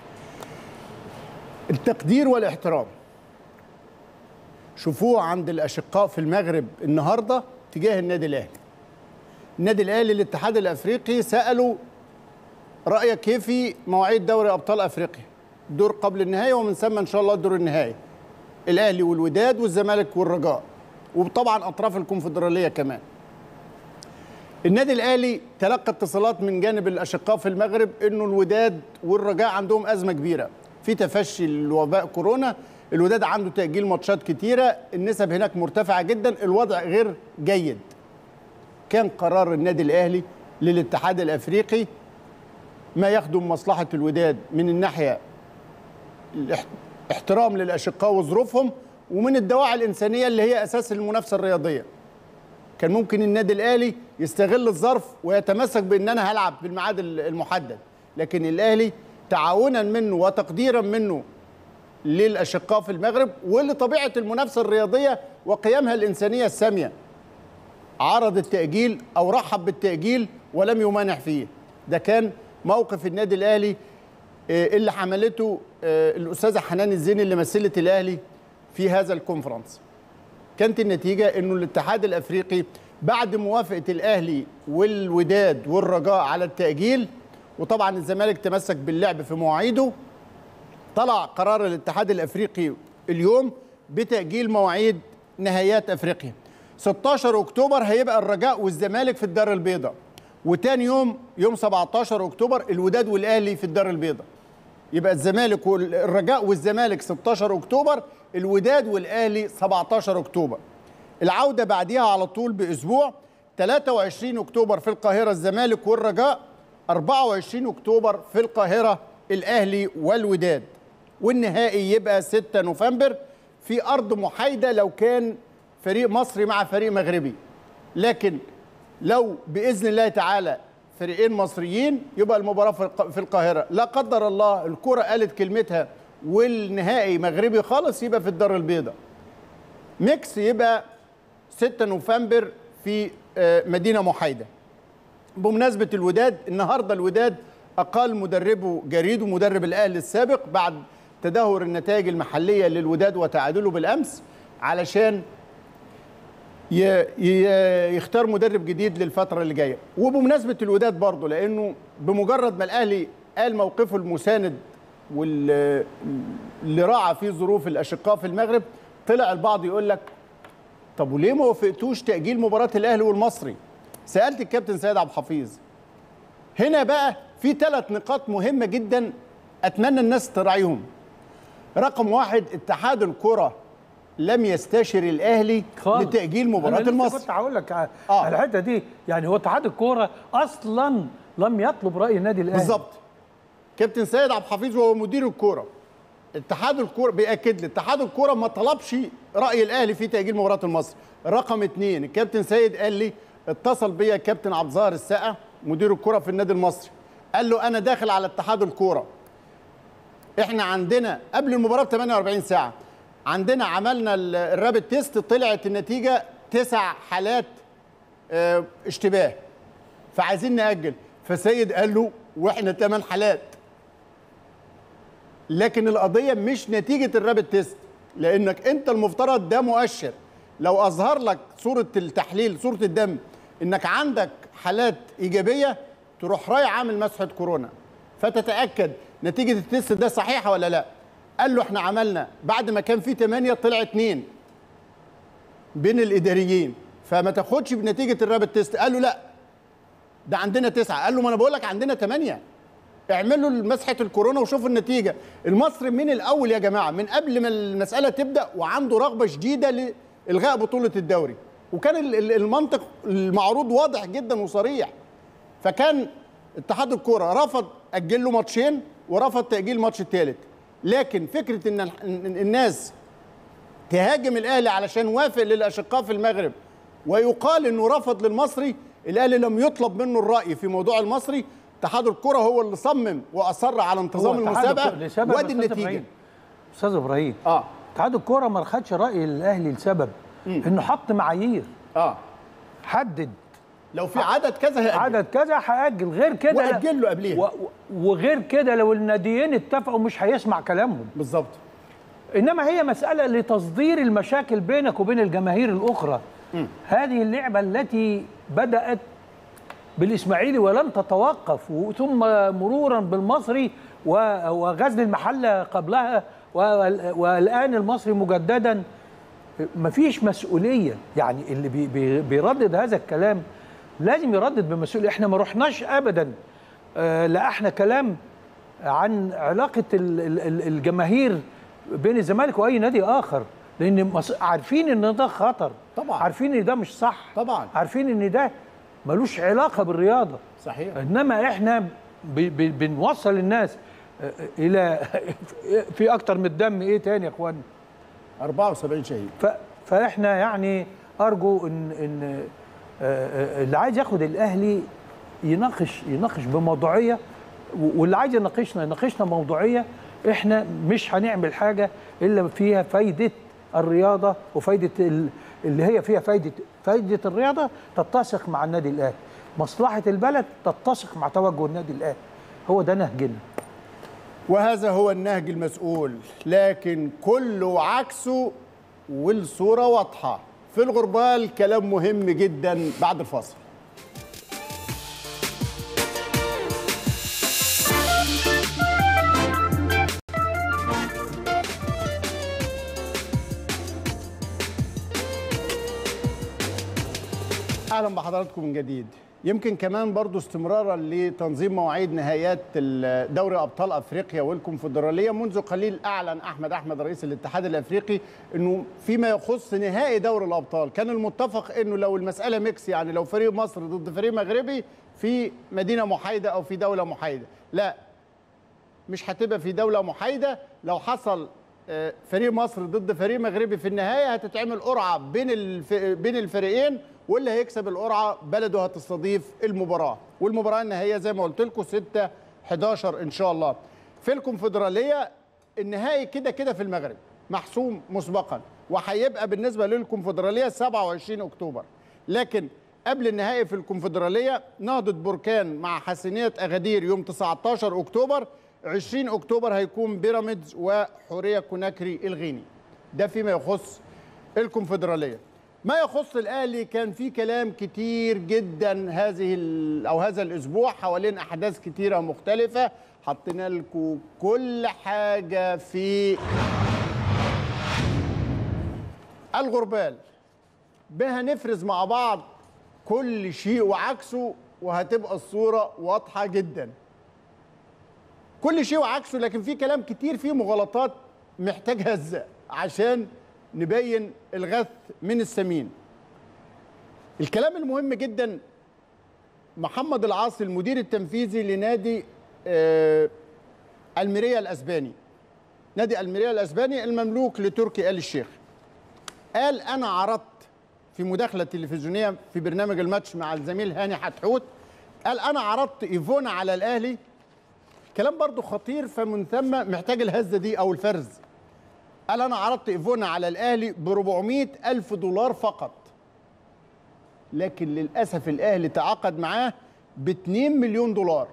التقدير والاحترام شوفوه عند الاشقاء في المغرب النهارده تجاه النادي الاهلي النادي الاهلي الاتحاد الافريقي سالوا رايك كيف في مواعيد دوري ابطال افريقيا دور قبل النهائي ومن ثم ان شاء الله الدور النهائي الاهلي والوداد والزمالك والرجاء وطبعا اطراف الكونفدراليه كمان النادي الاهلي تلقى اتصالات من جانب الاشقاء في المغرب انه الوداد والرجاء عندهم ازمه كبيره في تفشي الوباء كورونا الوداد عنده تاجيل ماتشات كتيره النسب هناك مرتفعه جدا الوضع غير جيد كان قرار النادي الاهلي للاتحاد الافريقي ما يخدم مصلحه الوداد من الناحيه الاحت- احترام للاشقاء وظروفهم ومن الدواعي الانسانيه اللي هي اساس المنافسه الرياضيه كان ممكن النادي الاهلي يستغل الظرف ويتمسك بان انا هلعب بالميعاد المحدد لكن الاهلي تعاونا منه وتقديرا منه للاشقاء في المغرب ولطبيعه المنافسه الرياضيه وقيمها الانسانيه الساميه عرض التاجيل او رحب بالتاجيل ولم يمانح فيه ده كان موقف النادي الاهلي آه، اللي حملته آه، الاستاذه حنان الزيني اللي مثلت الاهلي في هذا الكونفرنس كانت النتيجه انه الاتحاد الافريقي بعد موافقه الاهلي والوداد والرجاء على التاجيل وطبعا الزمالك تمسك باللعب في مواعيده طلع قرار الاتحاد الافريقي اليوم بتاجيل مواعيد نهائيات افريقيا 16 اكتوبر هيبقى الرجاء والزمالك في الدار البيضاء وتاني يوم يوم 17 اكتوبر الوداد والاهلي في الدار البيضاء يبقى الزمالك والرجاء والزمالك 16 اكتوبر الوداد والاهلي 17 اكتوبر العوده بعديها على طول باسبوع 23 اكتوبر في القاهره الزمالك والرجاء 24 اكتوبر في القاهره الاهلي والوداد والنهائي يبقى 6 نوفمبر في ارض محايده لو كان فريق مصري مع فريق مغربي لكن لو باذن الله تعالى فريقين مصريين يبقى المباراه في الق- في القاهره لا قدر الله الكره قالت كلمتها والنهائي مغربي خالص يبقى في الدار البيضاء ميكس يبقى 6 نوفمبر في آه، مدينه محايده بمناسبه الوداد النهارده الوداد اقال مدربه جريده مدرب الاهلي السابق بعد تدهور النتائج المحليه للوداد وتعادله بالامس علشان ي- ي- يختار مدرب جديد للفتره اللي جايه وبمناسبه الوداد برضه لانه بمجرد ما الاهلي قال موقفه المساند واللي راعى فيه ظروف الاشقاء في المغرب طلع البعض يقول لك طب وليه ما وافقتوش تاجيل مباراه الاهلي والمصري سالت الكابتن سيد عبد الحفيظ هنا بقى في ثلاث نقاط مهمه جدا اتمنى الناس تراعيهم رقم واحد اتحاد الكره لم يستشر الاهلي خالص. لتاجيل مباراه أنا لسه المصري كنت هقول لك على آه. على الحته دي يعني هو اتحاد الكوره اصلا لم يطلب راي النادي الاهلي بالظبط كابتن سيد عبد الحفيظ وهو مدير الكوره اتحاد الكوره بياكد لي اتحاد الكوره ما طلبش راي الاهلي في تاجيل مباراه المصري رقم اثنين الكابتن سيد قال لي اتصل بيا الكابتن عبد الظاهر السقا مدير الكوره في النادي المصري قال له انا داخل على اتحاد الكوره احنا عندنا قبل المباراه ب 48 ساعه عندنا عملنا ال- الرابد تيست طلعت النتيجه تسع حالات اه، اشتباه فعايزين ناجل فسيد قال له واحنا ثمان حالات لكن القضيه مش نتيجه الرابد تيست لانك انت المفترض ده مؤشر لو اظهر لك صوره التحليل صوره الدم انك عندك حالات ايجابيه تروح رايح عامل مسحه كورونا فتتاكد نتيجه التيست ده صحيحه ولا لا قال له احنا عملنا بعد ما كان في 8 طلع 2 بين الاداريين فما تاخدش بنتيجه الرابد تيست قال له لا ده عندنا تسعة قال له ما انا بقول لك عندنا ثمانية اعملوا مسحة الكورونا وشوفوا النتيجة المصري من الأول يا جماعة من قبل ما المسألة تبدأ وعنده رغبة شديدة لإلغاء بطولة الدوري وكان ال- ال- المنطق المعروض واضح جدا وصريح فكان اتحاد الكوره رفض اجل له ماتشين ورفض تاجيل الماتش الثالث لكن فكره ان ال- إن الناس تهاجم الاهلي علشان وافق للاشقاء في المغرب ويقال انه رفض للمصري الاهلي لم يطلب منه الراي في موضوع المصري اتحاد الكره هو اللي صمم واصر على انتظام هو اتحاد المسابقه الكرة- لسبب وادي أستاذ النتيجه إبراهيم. استاذ ابراهيم اه اتحاد الكوره ما خدش راي الاهلي لسبب انه حط معايير اه حدد لو في عدد كذا هيأجل. عدد كذا هاجل غير كده لا- وأجل له قبليها. و- و- وغير كده لو الناديين اتفقوا مش هيسمع كلامهم بالظبط انما هي مساله لتصدير المشاكل بينك وبين الجماهير الاخرى هذه اللعبه التي بدات بالاسماعيلي ولن تتوقف ثم مرورا بالمصري و- وغزل المحله قبلها وال- والان المصري مجددا مفيش مسؤوليه يعني اللي بي بي بيردد هذا الكلام لازم يردد بمسؤوليه احنا ما رحناش ابدا آه، لا احنا كلام عن علاقه ال- ال- ال- الجماهير بين الزمالك واي نادي اخر لان مص- عارفين ان ده خطر طبعاً. عارفين ان ده مش صح طبعاً. عارفين ان ده ملوش علاقه بالرياضه صحيح انما احنا ب- ب- بنوصل الناس آه، الى في اكتر من الدم ايه تاني يا اخوان 74 شهيد ف... فاحنا يعني ارجو ان ان آه، آه، اللي عايز ياخد الاهلي يناقش يناقش بموضوعيه و- واللي عايز يناقشنا يناقشنا موضوعيه احنا مش هنعمل حاجه الا فيها فايده الرياضه وفايده ال- اللي هي فيها فايده فايده الرياضه تتسق مع النادي الاهلي مصلحه البلد تتسق مع توجه النادي الاهلي هو ده نهجنا وهذا هو النهج المسؤول لكن كله عكسه والصورة واضحة في الغربال كلام مهم جدا بعد الفاصل اهلا بحضراتكم من جديد يمكن كمان برضو استمرارا لتنظيم مواعيد نهائيات ال- دوري ابطال افريقيا والكونفدراليه منذ قليل اعلن احمد احمد رئيس الاتحاد الافريقي انه فيما يخص نهائي دوري الابطال كان المتفق انه لو المساله ميكس يعني لو فريق مصر ضد فريق مغربي في مدينه محايده او في دوله محايده لا مش هتبقى في دوله محايده لو حصل آه، فريق مصر ضد فريق مغربي في النهايه هتتعمل قرعه بين الف... بين الفريقين واللي هيكسب القرعه بلده هتستضيف المباراه والمباراه النهائيه زي ما قلت لكم 6 11 ان شاء الله في الكونفدراليه النهائي كده كده في المغرب محسوم مسبقا وهيبقى بالنسبه للكونفدراليه 27 اكتوبر لكن قبل النهائي في الكونفدراليه نهضه بركان مع حسنيه اغادير يوم 19 اكتوبر 20 اكتوبر هيكون بيراميدز وحوريه كوناكري الغيني ده فيما يخص الكونفدراليه ما يخص الاهلي كان في كلام كتير جدا هذه ال- او هذا الاسبوع حوالين احداث كتيره مختلفه حطينا لكم كل حاجه في الغربال بها نفرز مع بعض كل شيء وعكسه وهتبقى الصوره واضحه جدا كل شيء وعكسه لكن في كلام كتير فيه مغالطات محتاج هزة عشان نبين الغث من السمين الكلام المهم جدا محمد العاصي المدير التنفيذي لنادي آه، الميريا الاسباني نادي الميريا الاسباني المملوك لتركي آل الشيخ قال انا عرضت في مداخله تلفزيونيه في برنامج الماتش مع الزميل هاني حتحوت قال انا عرضت ايفونا على الاهلي كلام برضو خطير فمن ثم محتاج الهزه دي او الفرز قال انا عرضت ايفونا على الاهلي ب 400 الف دولار فقط لكن للاسف الاهلي تعاقد معاه ب 2 مليون دولار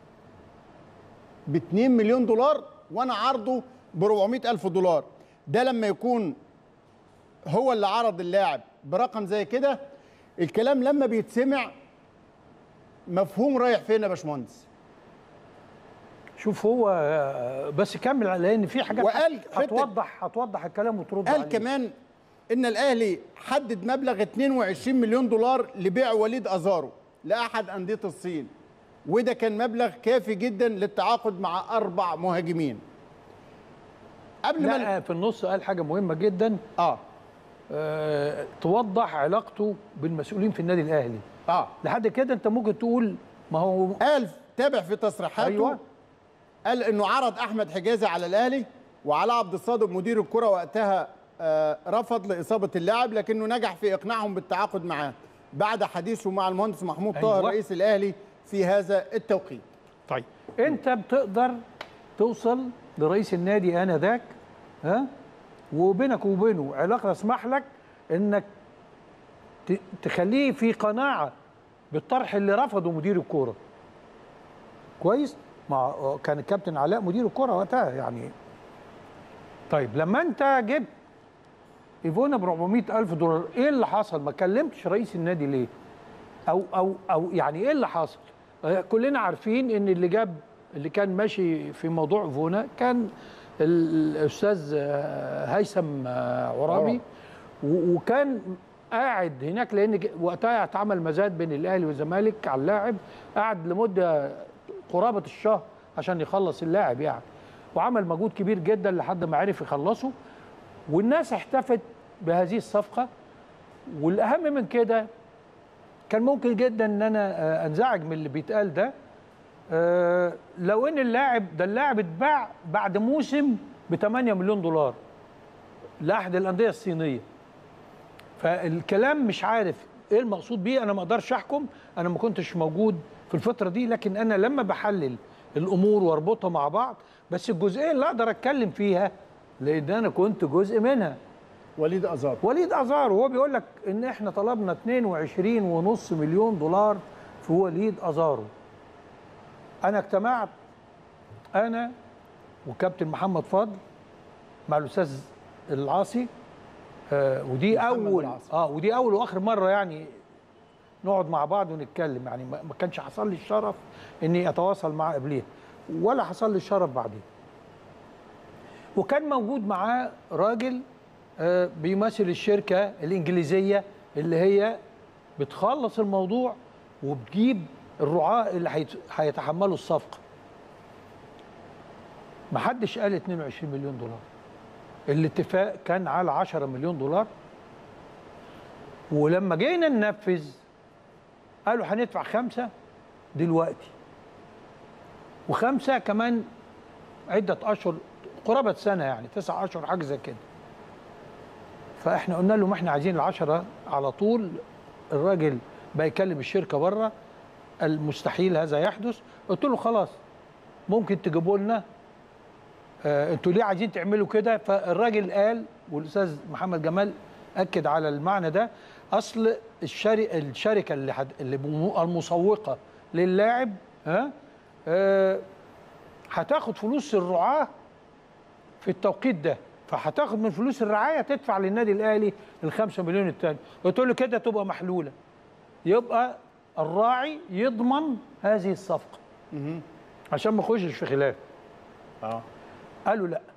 ب 2 مليون دولار وانا عرضه ب 400 الف دولار ده لما يكون هو اللي عرض اللاعب برقم زي كده الكلام لما بيتسمع مفهوم رايح فين يا باشمهندس شوف هو آه، بس كمل لان في حاجات وقال حتة- هتوضح هتوضح الكلام وترد قال عليه. كمان ان الاهلي حدد مبلغ 22 مليون دولار لبيع وليد ازارو لاحد انديه الصين وده كان مبلغ كافي جدا للتعاقد مع اربع مهاجمين قبل ما لا في النص قال حاجه مهمه جدا اه آه توضح علاقته بالمسؤولين في النادي الاهلي اه لحد كده انت ممكن تقول ما هو قال تابع في تصريحاته أيوة. قال انه عرض احمد حجازي على الاهلي وعلى عبد الصادق مدير الكره وقتها آه، رفض لاصابه اللاعب لكنه نجح في اقناعهم بالتعاقد معاه بعد حديثه مع المهندس محمود طاهر أيوة. رئيس الاهلي في هذا التوقيت طيب انت بتقدر توصل لرئيس النادي انذاك ها وبينك وبينه علاقه تسمح لك انك ت- تخليه في قناعه بالطرح اللي رفضه مدير الكوره كويس مع كان الكابتن علاء مدير الكوره وقتها يعني طيب لما انت جبت ايفونا ب 400 الف دولار ايه اللي حصل ما كلمتش رئيس النادي ليه او او او يعني ايه اللي حصل آه، كلنا عارفين ان اللي جاب اللي كان ماشي في موضوع فونا كان ال- الاستاذ آه، هيثم آه، عرابي و- وكان قاعد هناك لان ج- وقتها اتعمل مزاد بين الاهلي والزمالك على اللاعب قعد لمده قرابه الشهر عشان يخلص اللاعب يعني وعمل مجهود كبير جدا لحد ما عرف يخلصه والناس احتفت بهذه الصفقه والاهم من كده كان ممكن جدا ان انا آه، انزعج من اللي بيتقال ده آه، لو ان اللاعب ده اللاعب اتباع بعد موسم ب 8 مليون دولار لاحد الانديه الصينيه فالكلام مش عارف ايه المقصود بيه انا ما اقدرش احكم انا ما كنتش موجود في الفتره دي لكن انا لما بحلل الامور واربطها مع بعض بس الجزئيه اللي اقدر اتكلم فيها لان انا كنت جزء منها وليد ازار وليد ازار وهو بيقول لك ان احنا طلبنا 22.5 مليون دولار في وليد ازارو انا اجتمعت انا وكابتن محمد فضل مع الاستاذ العاصي آه ودي محمد اول العاصي. اه ودي اول واخر مره يعني نقعد مع بعض ونتكلم يعني ما ما كانش حصل لي الشرف اني اتواصل معاه قبليها ولا حصل لي الشرف بعدين وكان موجود معاه راجل آه، بيمثل الشركه الانجليزيه اللي هي بتخلص الموضوع وبتجيب الرعاة اللي هيت- هيتحملوا الصفقه محدش قال 22 مليون دولار الاتفاق كان على 10 مليون دولار ولما جينا ننفذ قالوا هندفع خمسة دلوقتي وخمسة كمان عدة أشهر قرابة سنة يعني تسع أشهر حاجة زي كده فإحنا قلنا له ما إحنا عايزين العشرة على طول الراجل بقى يكلم الشركة بره المستحيل هذا يحدث قلت له خلاص ممكن تجيبوا لنا آه انتوا ليه عايزين تعملوا كده فالراجل قال والاستاذ محمد جمال اكد على المعنى ده اصل الشركه الشركه اللي حد اللي بمو- المسوقه للاعب ها آه هتاخد فلوس الرعاه في التوقيت ده فهتاخد من فلوس الرعايه تدفع للنادي الاهلي الخمسة مليون التاني قلت له كده تبقى محلوله يبقى الراعي يضمن هذه الصفقه عشان ما يخشش في خلاف اه قالوا لا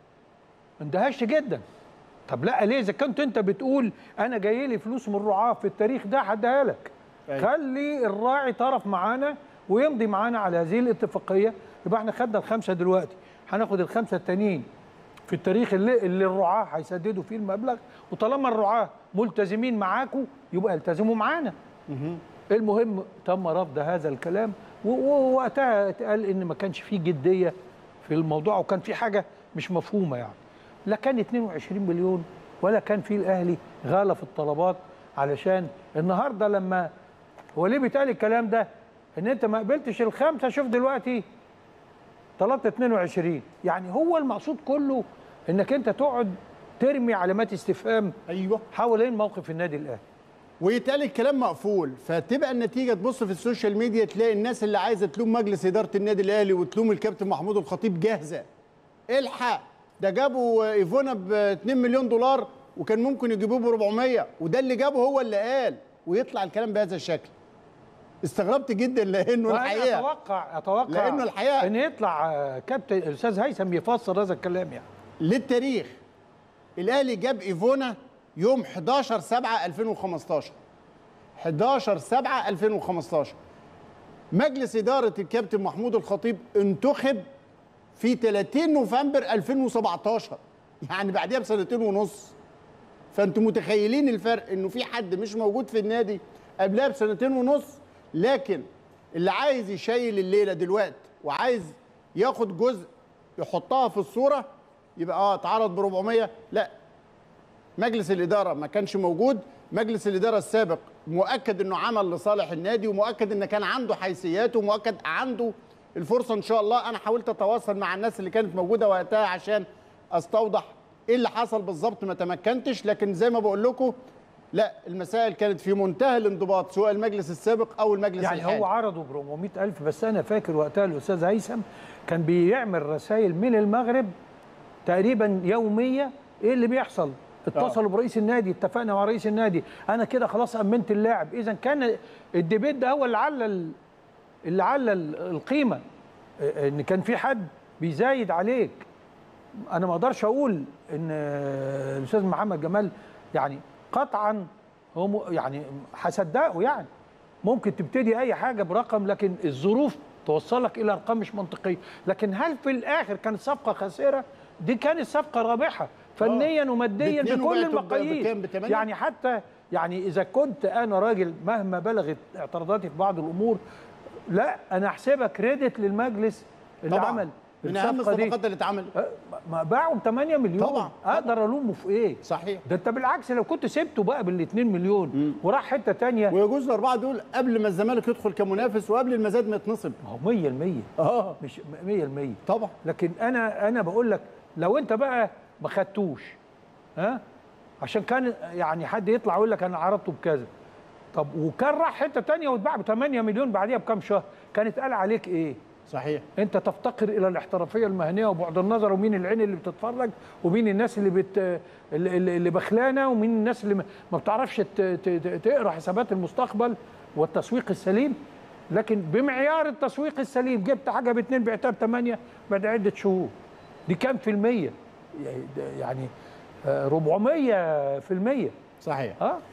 اندهشت جدا طب لا ليه اذا كنت انت بتقول انا جاي لي فلوس من الرعاه في التاريخ ده هديها لك أيوة. خلي الراعي طرف معانا ويمضي معانا على هذه الاتفاقيه يبقى احنا خدنا الخمسه دلوقتي هناخد الخمسه التانيين في التاريخ اللي, اللي الرعاه هيسددوا فيه المبلغ وطالما الرعاه ملتزمين معاكم يبقى التزموا معانا المهم تم رفض هذا الكلام و- و- ووقتها اتقال ان ما كانش فيه جديه في الموضوع وكان في حاجه مش مفهومه يعني لا كان 22 مليون ولا كان في الاهلي غالى في الطلبات علشان النهارده لما هو ليه بيتقال الكلام ده ان انت ما قبلتش الخمسه شوف دلوقتي طلبت 22 يعني هو المقصود كله انك انت تقعد ترمي علامات استفهام ايوه حوالين موقف النادي الاهلي ويتقال الكلام مقفول فتبقى النتيجه تبص في السوشيال ميديا تلاقي الناس اللي عايزه تلوم مجلس اداره النادي الاهلي وتلوم الكابتن محمود الخطيب جاهزه الحق ده جابوا ايفونا ب 2 مليون دولار وكان ممكن يجيبوه ب 400 وده اللي جابه هو اللي قال ويطلع الكلام بهذا الشكل استغربت جدا لانه وأنا الحقيقه اتوقع اتوقع لأنه الحقيقة- ان يطلع آه، كابتن الاستاذ هيثم يفسر هذا الكلام يعني للتاريخ الاهلي جاب ايفونا يوم 11 7 2015 11 7 2015 مجلس اداره الكابتن محمود الخطيب انتخب في 30 نوفمبر 2017 يعني بعدها بسنتين ونص فانتم متخيلين الفرق انه في حد مش موجود في النادي قبلها بسنتين ونص لكن اللي عايز يشيل الليله دلوقتي وعايز ياخد جزء يحطها في الصوره يبقى اه اتعرض ب 400 لا مجلس الاداره ما كانش موجود مجلس الاداره السابق مؤكد انه عمل لصالح النادي ومؤكد ان كان عنده حيثيات ومؤكد عنده الفرصه ان شاء الله انا حاولت اتواصل مع الناس اللي كانت موجوده وقتها عشان استوضح ايه اللي حصل بالظبط ما تمكنتش لكن زي ما بقول لكم لا المسائل كانت في منتهى الانضباط سواء المجلس السابق او المجلس يعني الحالي هو عرضه ب 400000 بس انا فاكر وقتها الاستاذ هيثم كان بيعمل رسائل من المغرب تقريبا يوميه ايه اللي بيحصل اتصلوا برئيس النادي اتفقنا مع رئيس النادي انا كده خلاص امنت اللاعب اذا كان الديبيت ده هو اللي علل اللي علل القيمه اه، ان كان في حد بيزايد عليك انا ما اقدرش اقول ان اه، الاستاذ محمد جمال يعني قطعا هو م- يعني هصدقه يعني ممكن تبتدي اي حاجه برقم لكن الظروف توصلك الى ارقام مش منطقيه لكن هل في الاخر كانت صفقه خاسره دي كانت صفقه رابحه فنيا وماديا باتنين بكل وبقت ب- المقاييس بكام؟ بتمانية؟ يعني حتى يعني اذا كنت انا راجل مهما بلغت اعتراضاتي في بعض الامور لا انا احسبها كريدت للمجلس اللي طبعا عمل من اهم الصفقة دي. الصفقات اللي اتعملت أه، ما باعوا ب 8 مليون طبعا، اقدر الومه في ايه صحيح ده انت بالعكس لو كنت سبته بقى بال 2 مليون وراح حته تانية ويجوز الاربعه دول قبل ما الزمالك يدخل كمنافس وقبل المزاد ما يتنصب ما هو 100% اه مش 100% طبعا لكن انا انا بقول لك لو انت بقى ما خدتوش ها عشان كان يعني حد يطلع يقول لك انا عرضته بكذا طب وكان راح حته تانية واتباع ب 8 مليون بعديها بكام شهر كانت قال عليك ايه صحيح انت تفتقر الى الاحترافيه المهنيه وبعد النظر ومين العين اللي بتتفرج ومين الناس اللي بت اللي, اللي اللي بخلانه ومين الناس اللي ما ما بتعرفش ت- ت- ت- تقرا حسابات المستقبل والتسويق السليم لكن بمعيار التسويق السليم جبت حاجه باثنين بعتها بثمانيه بعد عده شهور دي كام في الميه؟ يعني ده- يعني آه، 400 في الميه صحيح اه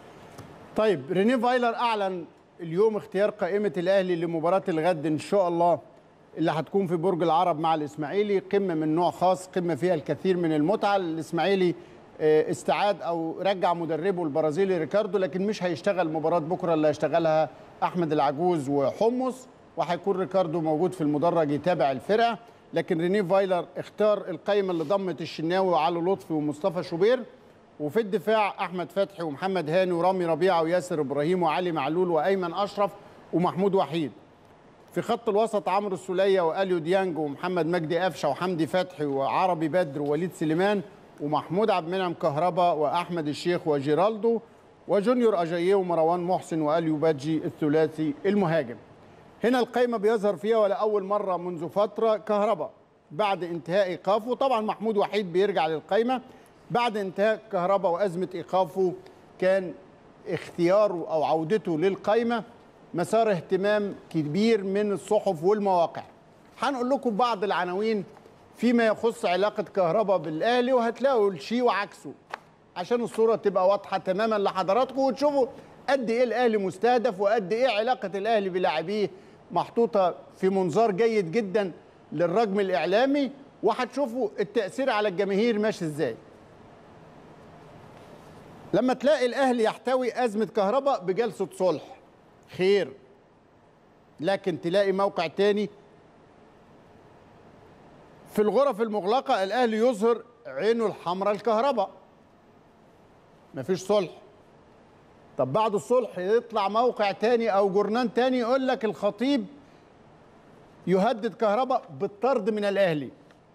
طيب ريني فايلر اعلن اليوم اختيار قائمه الاهلي لمباراه الغد ان شاء الله اللي هتكون في برج العرب مع الاسماعيلي قمه من نوع خاص قمه فيها الكثير من المتعه الاسماعيلي آه، استعاد او رجع مدربه البرازيلي ريكاردو لكن مش هيشتغل مباراه بكره اللي هيشتغلها احمد العجوز وحمص وهيكون ريكاردو موجود في المدرج يتابع الفرقه لكن ريني فايلر اختار القائمه اللي ضمت الشناوي وعلي لطفي ومصطفى شوبير وفي الدفاع احمد فتحي ومحمد هاني ورامي ربيعه وياسر ابراهيم وعلي معلول وايمن اشرف ومحمود وحيد في خط الوسط عمرو السوليه واليو ديانج ومحمد مجدي قفشه وحمدي فتحي وعربي بدر ووليد سليمان ومحمود عبد المنعم كهربا واحمد الشيخ وجيرالدو وجونيور اجاييه ومروان محسن واليو بادجي الثلاثي المهاجم هنا القائمه بيظهر فيها ولاول مره منذ فتره كهربا بعد انتهاء ايقافه طبعا محمود وحيد بيرجع للقائمه بعد انتهاء كهربا وازمه ايقافه كان اختياره او عودته للقائمه مسار اهتمام كبير من الصحف والمواقع هنقول لكم بعض العناوين فيما يخص علاقه كهربا بالاهلي وهتلاقوا الشيء وعكسه عشان الصوره تبقى واضحه تماما لحضراتكم وتشوفوا قد ايه الاهلي مستهدف وقد ايه علاقه الاهلي بلاعبيه محطوطه في منظار جيد جدا للرجم الاعلامي وهتشوفوا التاثير على الجماهير ماشي ازاي لما تلاقي الاهلي يحتوي ازمه كهرباء بجلسه صلح خير لكن تلاقي موقع تاني في الغرف المغلقه الاهلي يظهر عينه الحمراء الكهرباء مفيش صلح طب بعد الصلح يطلع موقع تاني او جورنان تاني يقول لك الخطيب يهدد كهرباء بالطرد من الاهلي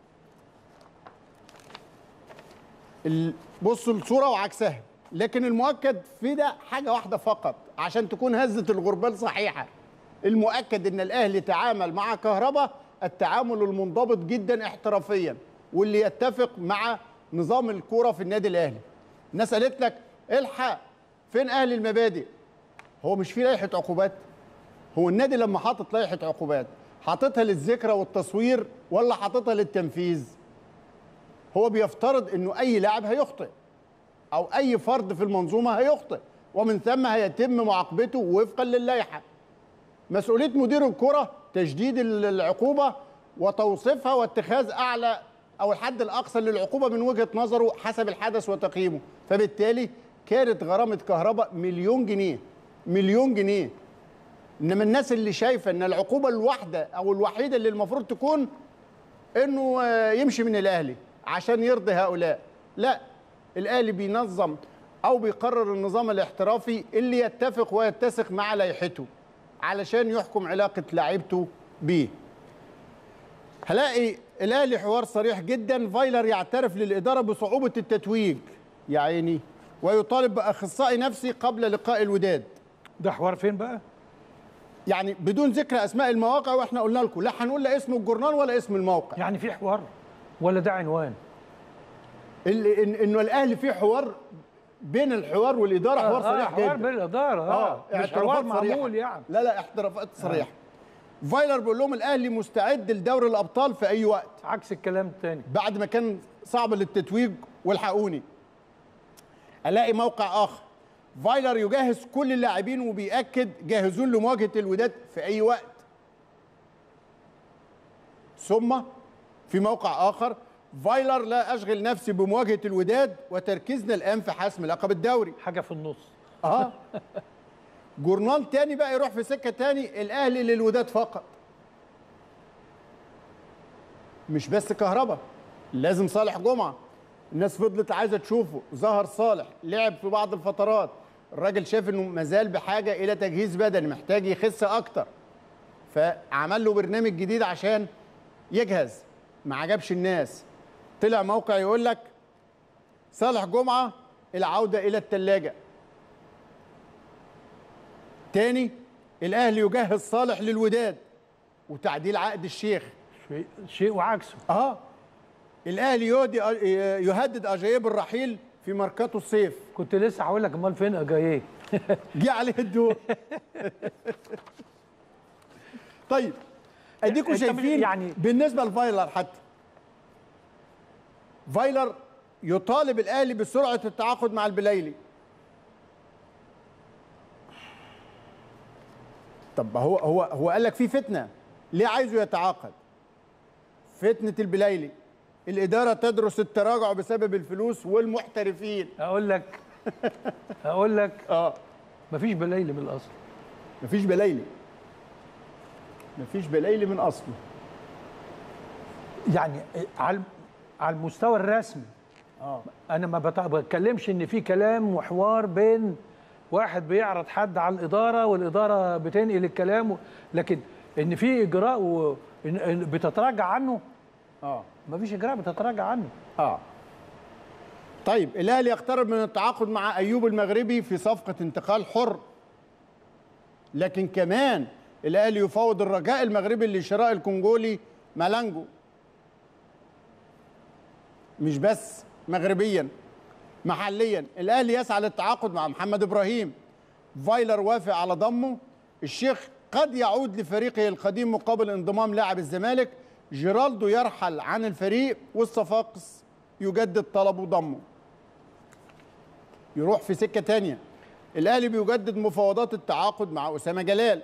ال- بصوا الصوره وعكسها لكن المؤكد في ده حاجه واحده فقط عشان تكون هزه الغربال صحيحه المؤكد ان الاهلي تعامل مع كهرباء التعامل المنضبط جدا احترافيا واللي يتفق مع نظام الكوره في النادي الاهلي الناس قالت لك الحق فين اهل المبادئ هو مش في لائحه عقوبات هو النادي لما حاطط لائحه عقوبات حاططها للذكرى والتصوير ولا حاططها للتنفيذ هو بيفترض انه اي لاعب هيخطئ او اي فرد في المنظومه هيخطئ ومن ثم هيتم معاقبته وفقا للائحه مسؤوليه مدير الكره تجديد ال- العقوبه وتوصيفها واتخاذ اعلى او الحد الاقصى للعقوبه من وجهه نظره حسب الحدث وتقييمه فبالتالي كانت غرامه كهرباء مليون جنيه مليون جنيه انما الناس اللي شايفه ان العقوبه الواحده او الوحيده اللي المفروض تكون انه آه، يمشي من الاهلي عشان يرضي هؤلاء لا الاهلي بينظم او بيقرر النظام الاحترافي اللي يتفق ويتسق مع لائحته علشان يحكم علاقه لاعيبته بيه هلاقي الاهلي حوار صريح جدا فايلر يعترف للاداره بصعوبه التتويج يا عيني ويطالب باخصائي نفسي قبل لقاء الوداد ده حوار فين بقى؟ يعني بدون ذكر اسماء المواقع واحنا قلنا لكم لا هنقول لا اسم الجورنال ولا اسم الموقع يعني في حوار ولا ده عنوان؟ اللي إن انه الاهلي فيه حوار بين الحوار والاداره حوار آه، صريح حوار جدا بين الاداره اه, مش حوار اعترافات صريحة. معمول يعني لا لا احترافات صريحه فايلر بيقول لهم الاهلي مستعد لدوري الابطال في اي وقت عكس الكلام التاني بعد ما كان صعب للتتويج والحقوني الاقي موقع اخر فايلر يجهز كل اللاعبين وبيأكد جاهزون لمواجهه الوداد في اي وقت ثم في موقع اخر فايلر لا اشغل نفسي بمواجهه الوداد وتركيزنا الان في حسم لقب الدوري حاجه في النص اه جورنال تاني بقى يروح في سكه تاني الاهلي للوداد فقط مش بس كهربا لازم صالح جمعه الناس فضلت عايزه تشوفه ظهر صالح لعب في بعض الفترات الراجل شاف انه مازال بحاجه الى تجهيز بدني محتاج يخس اكتر فعمل له برنامج جديد عشان يجهز ما عجبش الناس طلع موقع يقول لك صالح جمعه العوده الى الثلاجه تاني الاهلي يجهز صالح للوداد وتعديل عقد الشيخ شيء شيء وعكسه اه الاهلي يهدي يهدد اجاييه بالرحيل في ماركاته الصيف كنت لسه هقول لك امال فين اجاييه جه عليه الدور طيب اديكم أنت شايفين يعني- يعني بالنسبه لفايلر حتى فايلر يطالب الاهلي بسرعه التعاقد مع البلايلي طب هو هو هو قال لك في فتنه ليه عايزه يتعاقد فتنه البلايلي الاداره تدرس التراجع بسبب الفلوس والمحترفين اقول لك اقول لك اه مفيش بلايل من الاصل مفيش بلايلي مفيش بلايلي من اصله يعني على على المستوى الرسمي اه انا ما بت- بتكلمش ان في كلام وحوار بين واحد بيعرض حد على الاداره والاداره بتنقل الكلام و... لكن ان في اجراء و... إن- إن بتتراجع عنه اه ما فيش اجراء بتتراجع عنه اه طيب الاهلي يقترب من التعاقد مع ايوب المغربي في صفقه انتقال حر لكن كمان الاهلي يفاوض الرجاء المغربي لشراء الكونجولي مالانجو مش بس مغربيا محليا الاهلي يسعى للتعاقد مع محمد ابراهيم فايلر وافق على ضمه الشيخ قد يعود لفريقه القديم مقابل انضمام لاعب الزمالك جيرالدو يرحل عن الفريق والصفاقس يجدد طلبه ضمه يروح في سكة تانية الأهلي بيجدد مفاوضات التعاقد مع أسامة جلال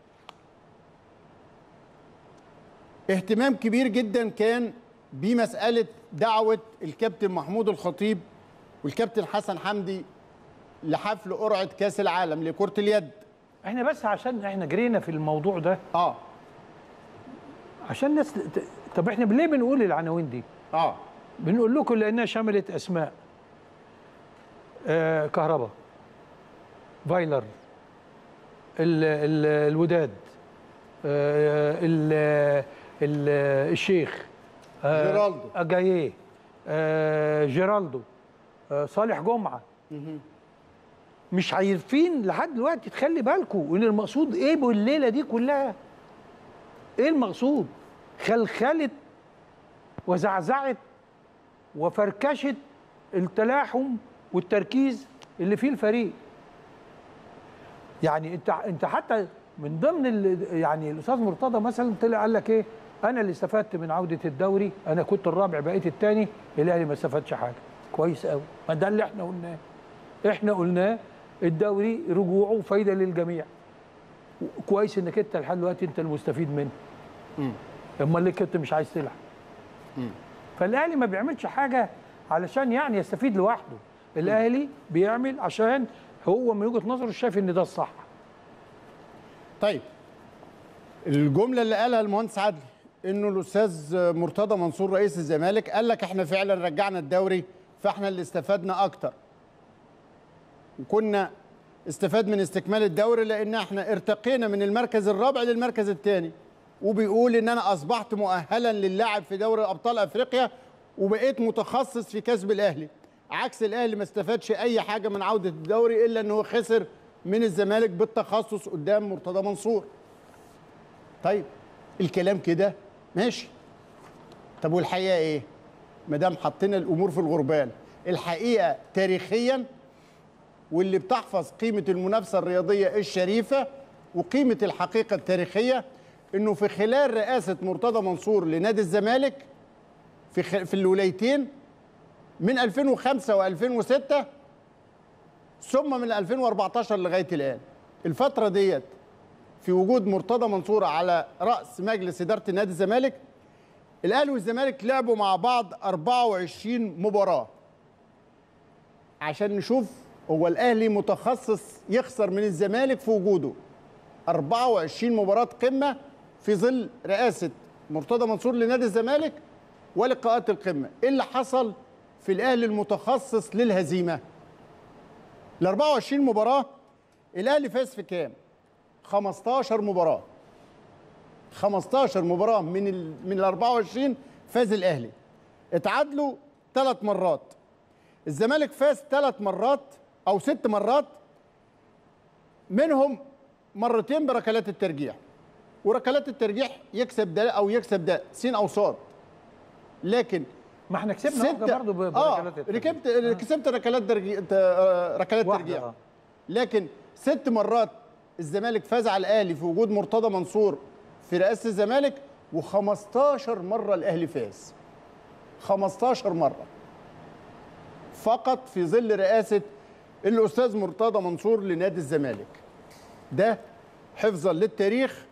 اهتمام كبير جدا كان بمسألة دعوة الكابتن محمود الخطيب والكابتن حسن حمدي لحفل قرعة كأس العالم لكرة اليد احنا بس عشان احنا جرينا في الموضوع ده اه عشان الناس ت... طب احنا ليه بنقول العناوين دي اه بنقول لكم لانها شملت اسماء آه كهرباء فايلر ال ال الوداد آه ال ال الشيخ آه جيرالدو. اجاييه آه جيرالدو آه صالح جمعه مش عارفين لحد دلوقتي تخلي بالكم ان المقصود ايه بالليله دي كلها ايه المقصود خلخلت وزعزعت وفركشت التلاحم والتركيز اللي فيه الفريق يعني انت انت حتى من ضمن ال- يعني الاستاذ مرتضى مثلا طلع قال لك ايه انا اللي استفدت من عوده الدوري انا كنت الرابع بقيت الثاني الاهلي ما استفادش حاجه كويس قوي ما ده اللي احنا قلناه احنا قلناه الدوري رجوعه فايده للجميع كويس انك انت لحد دلوقتي انت المستفيد منه امال ليه كنت مش عايز تلعب فالاهلي ما بيعملش حاجه علشان يعني يستفيد لوحده الاهلي بيعمل عشان هو من وجهه نظره شايف ان ده الصح طيب الجمله اللي قالها المهندس عدلي انه الاستاذ مرتضى منصور رئيس الزمالك قال لك احنا فعلا رجعنا الدوري فاحنا اللي استفدنا اكتر وكنا استفاد من استكمال الدوري لان احنا ارتقينا من المركز الرابع للمركز الثاني وبيقول ان انا اصبحت مؤهلا للعب في دوري ابطال افريقيا وبقيت متخصص في كسب الاهلي عكس الاهلي ما استفادش اي حاجه من عوده الدوري الا انه خسر من الزمالك بالتخصص قدام مرتضى منصور طيب الكلام كده ماشي طب والحقيقه ايه ما دام حطينا الامور في الغربال الحقيقه تاريخيا واللي بتحفظ قيمه المنافسه الرياضيه الشريفه وقيمه الحقيقه التاريخيه انه في خلال رئاسه مرتضى منصور لنادي الزمالك في خ... في الولايتين من 2005 و2006 ثم من 2014 لغايه الان الفتره ديت في وجود مرتضى منصور على راس مجلس اداره نادي الزمالك الاهلي والزمالك لعبوا مع بعض 24 مباراه عشان نشوف هو الاهلي متخصص يخسر من الزمالك في وجوده 24 مباراه قمه في ظل رئاسه مرتضى منصور لنادي الزمالك ولقاءات القمه ايه اللي حصل في الاهلي المتخصص للهزيمه ال 24 مباراه الاهلي فاز في كام 15 مباراه 15 مباراه من ال من ال 24 فاز الاهلي اتعادلوا ثلاث مرات الزمالك فاز ثلاث مرات او ست مرات منهم مرتين بركلات الترجيح وركلات الترجيح يكسب ده او يكسب ده سين او صاد لكن ما احنا كسبنا واحده برضه ب- اه بركلات الترجيح. ركبت كسبت ركلات درجي... آه، ركلات واحدة، ترجيح آه. لكن ست مرات الزمالك فاز على الاهلي في وجود مرتضى منصور في رئاسه الزمالك و15 مره الاهلي فاز 15 مره فقط في ظل رئاسه الاستاذ مرتضى منصور لنادي الزمالك ده حفظا للتاريخ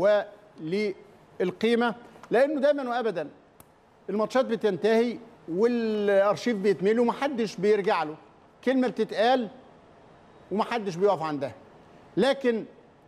وللقيمه لانه دايما وابدا الماتشات بتنتهي والارشيف بيتملي ومحدش بيرجع له كلمه بتتقال ومحدش بيقف عندها لكن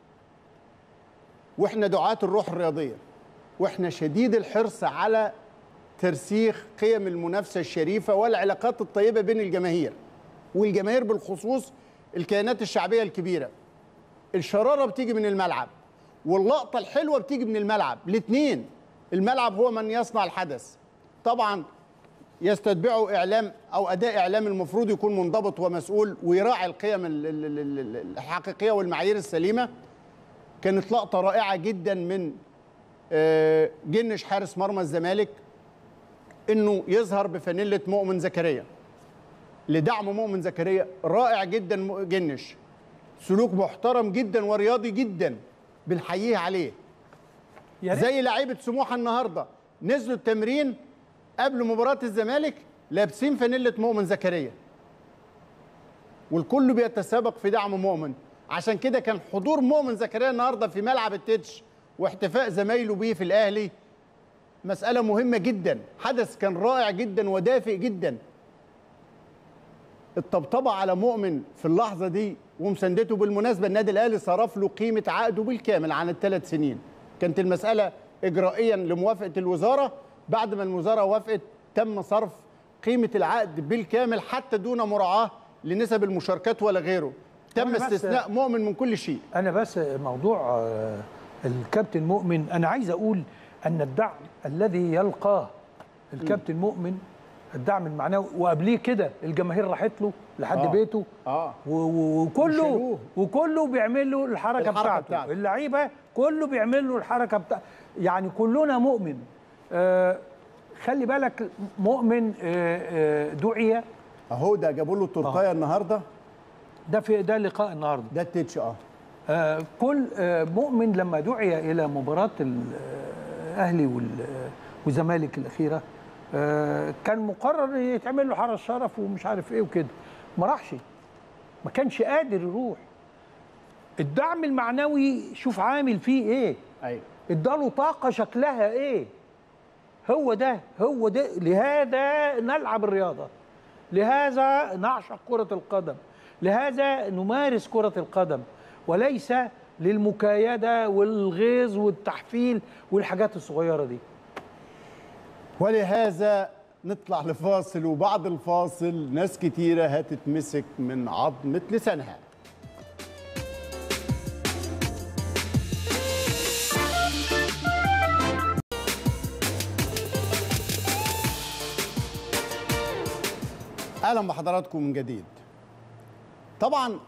واحنا دعاة الروح الرياضيه واحنا شديد الحرص على ترسيخ قيم المنافسه الشريفه والعلاقات الطيبه بين الجماهير والجماهير بالخصوص الكيانات الشعبيه الكبيره الشراره بتيجي من الملعب واللقطه الحلوه بتيجي من الملعب الاثنين الملعب هو من يصنع الحدث طبعا يستتبعه اعلام او اداء اعلام المفروض يكون منضبط ومسؤول ويراعي القيم ال- ال- ال- ال- الحقيقيه والمعايير السليمه كانت لقطه رائعه جدا من آه، جنش حارس مرمى الزمالك انه يظهر بفانيله مؤمن زكريا لدعم مؤمن زكريا رائع جدا م- جنش سلوك محترم جدا ورياضي جدا بنحييه عليه يا ريت زي لعيبه سموحه النهارده نزلوا التمرين قبل مباراه الزمالك لابسين فانيله مؤمن زكريا والكل بيتسابق في دعم مؤمن عشان كده كان حضور مؤمن زكريا النهارده في ملعب التتش واحتفاء زمايله بيه في الاهلي مساله مهمه جدا حدث كان رائع جدا ودافئ جدا الطبطبه على مؤمن في اللحظه دي ومساندته بالمناسبه النادي الاهلي صرف له قيمه عقده بالكامل عن الثلاث سنين كانت المساله اجرائيا لموافقه الوزاره بعد ما الوزاره وافقت تم صرف قيمه العقد بالكامل حتى دون مراعاه لنسب المشاركات ولا غيره تم وأنا بس- استثناء مؤمن من كل شيء انا بس موضوع آه، الكابتن مؤمن انا عايز اقول ان الدعم الذي يلقاه الكابتن مؤمن الدعم المعنوي وقبليه كده الجماهير راحت له لحد آه. بيته اه و- و- وكله وشالوه. وكله بيعمل له الحركه, الحركة بتاعته. بتاعته. اللعيبه كله بيعمل له الحركه بتاعته يعني كلنا مؤمن آه خلي بالك مؤمن آه آه دعي اهو ده جابوا له التورتايه النهارده ده في ده لقاء النهارده ده التتش اه آه، كل آه، مؤمن لما دعي الى مباراه الاهلي وال- والزمالك الاخيره آه، كان مقرر يتعمل له حرس شرف ومش عارف ايه وكده ما راحش ما كانش قادر يروح الدعم المعنوي شوف عامل فيه ايه ايوه اداله طاقه شكلها ايه هو ده هو ده لهذا نلعب الرياضه لهذا نعشق كره القدم لهذا نمارس كره القدم وليس للمكايده والغيظ والتحفيل والحاجات الصغيره دي ولهذا نطلع لفاصل وبعد الفاصل ناس كتيرة هتتمسك من عظمة لسانها اهلا بحضراتكم من جديد طبعا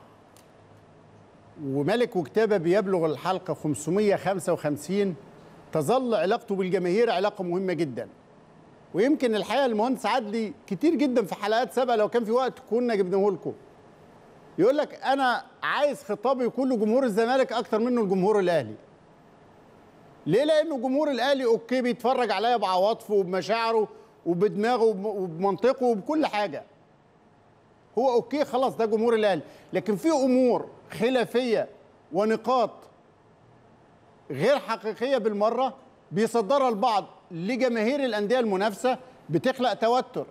وملك وكتابه بيبلغ الحلقه 555 تظل علاقته بالجماهير علاقه مهمه جدا ويمكن الحقيقه المهندس عدلي كتير جدا في حلقات سابقه لو كان في وقت كنا جبناه لكم يقول لك انا عايز خطابي يكون لجمهور الزمالك اكتر منه لجمهور الاهلي ليه لانه جمهور الاهلي اوكي بيتفرج عليا بعواطفه وبمشاعره وبدماغه وب- وبمنطقه وبكل حاجه هو اوكي خلاص ده جمهور الاهلي لكن في امور خلافيه ونقاط غير حقيقيه بالمره بيصدرها البعض لجماهير الانديه المنافسه بتخلق توتر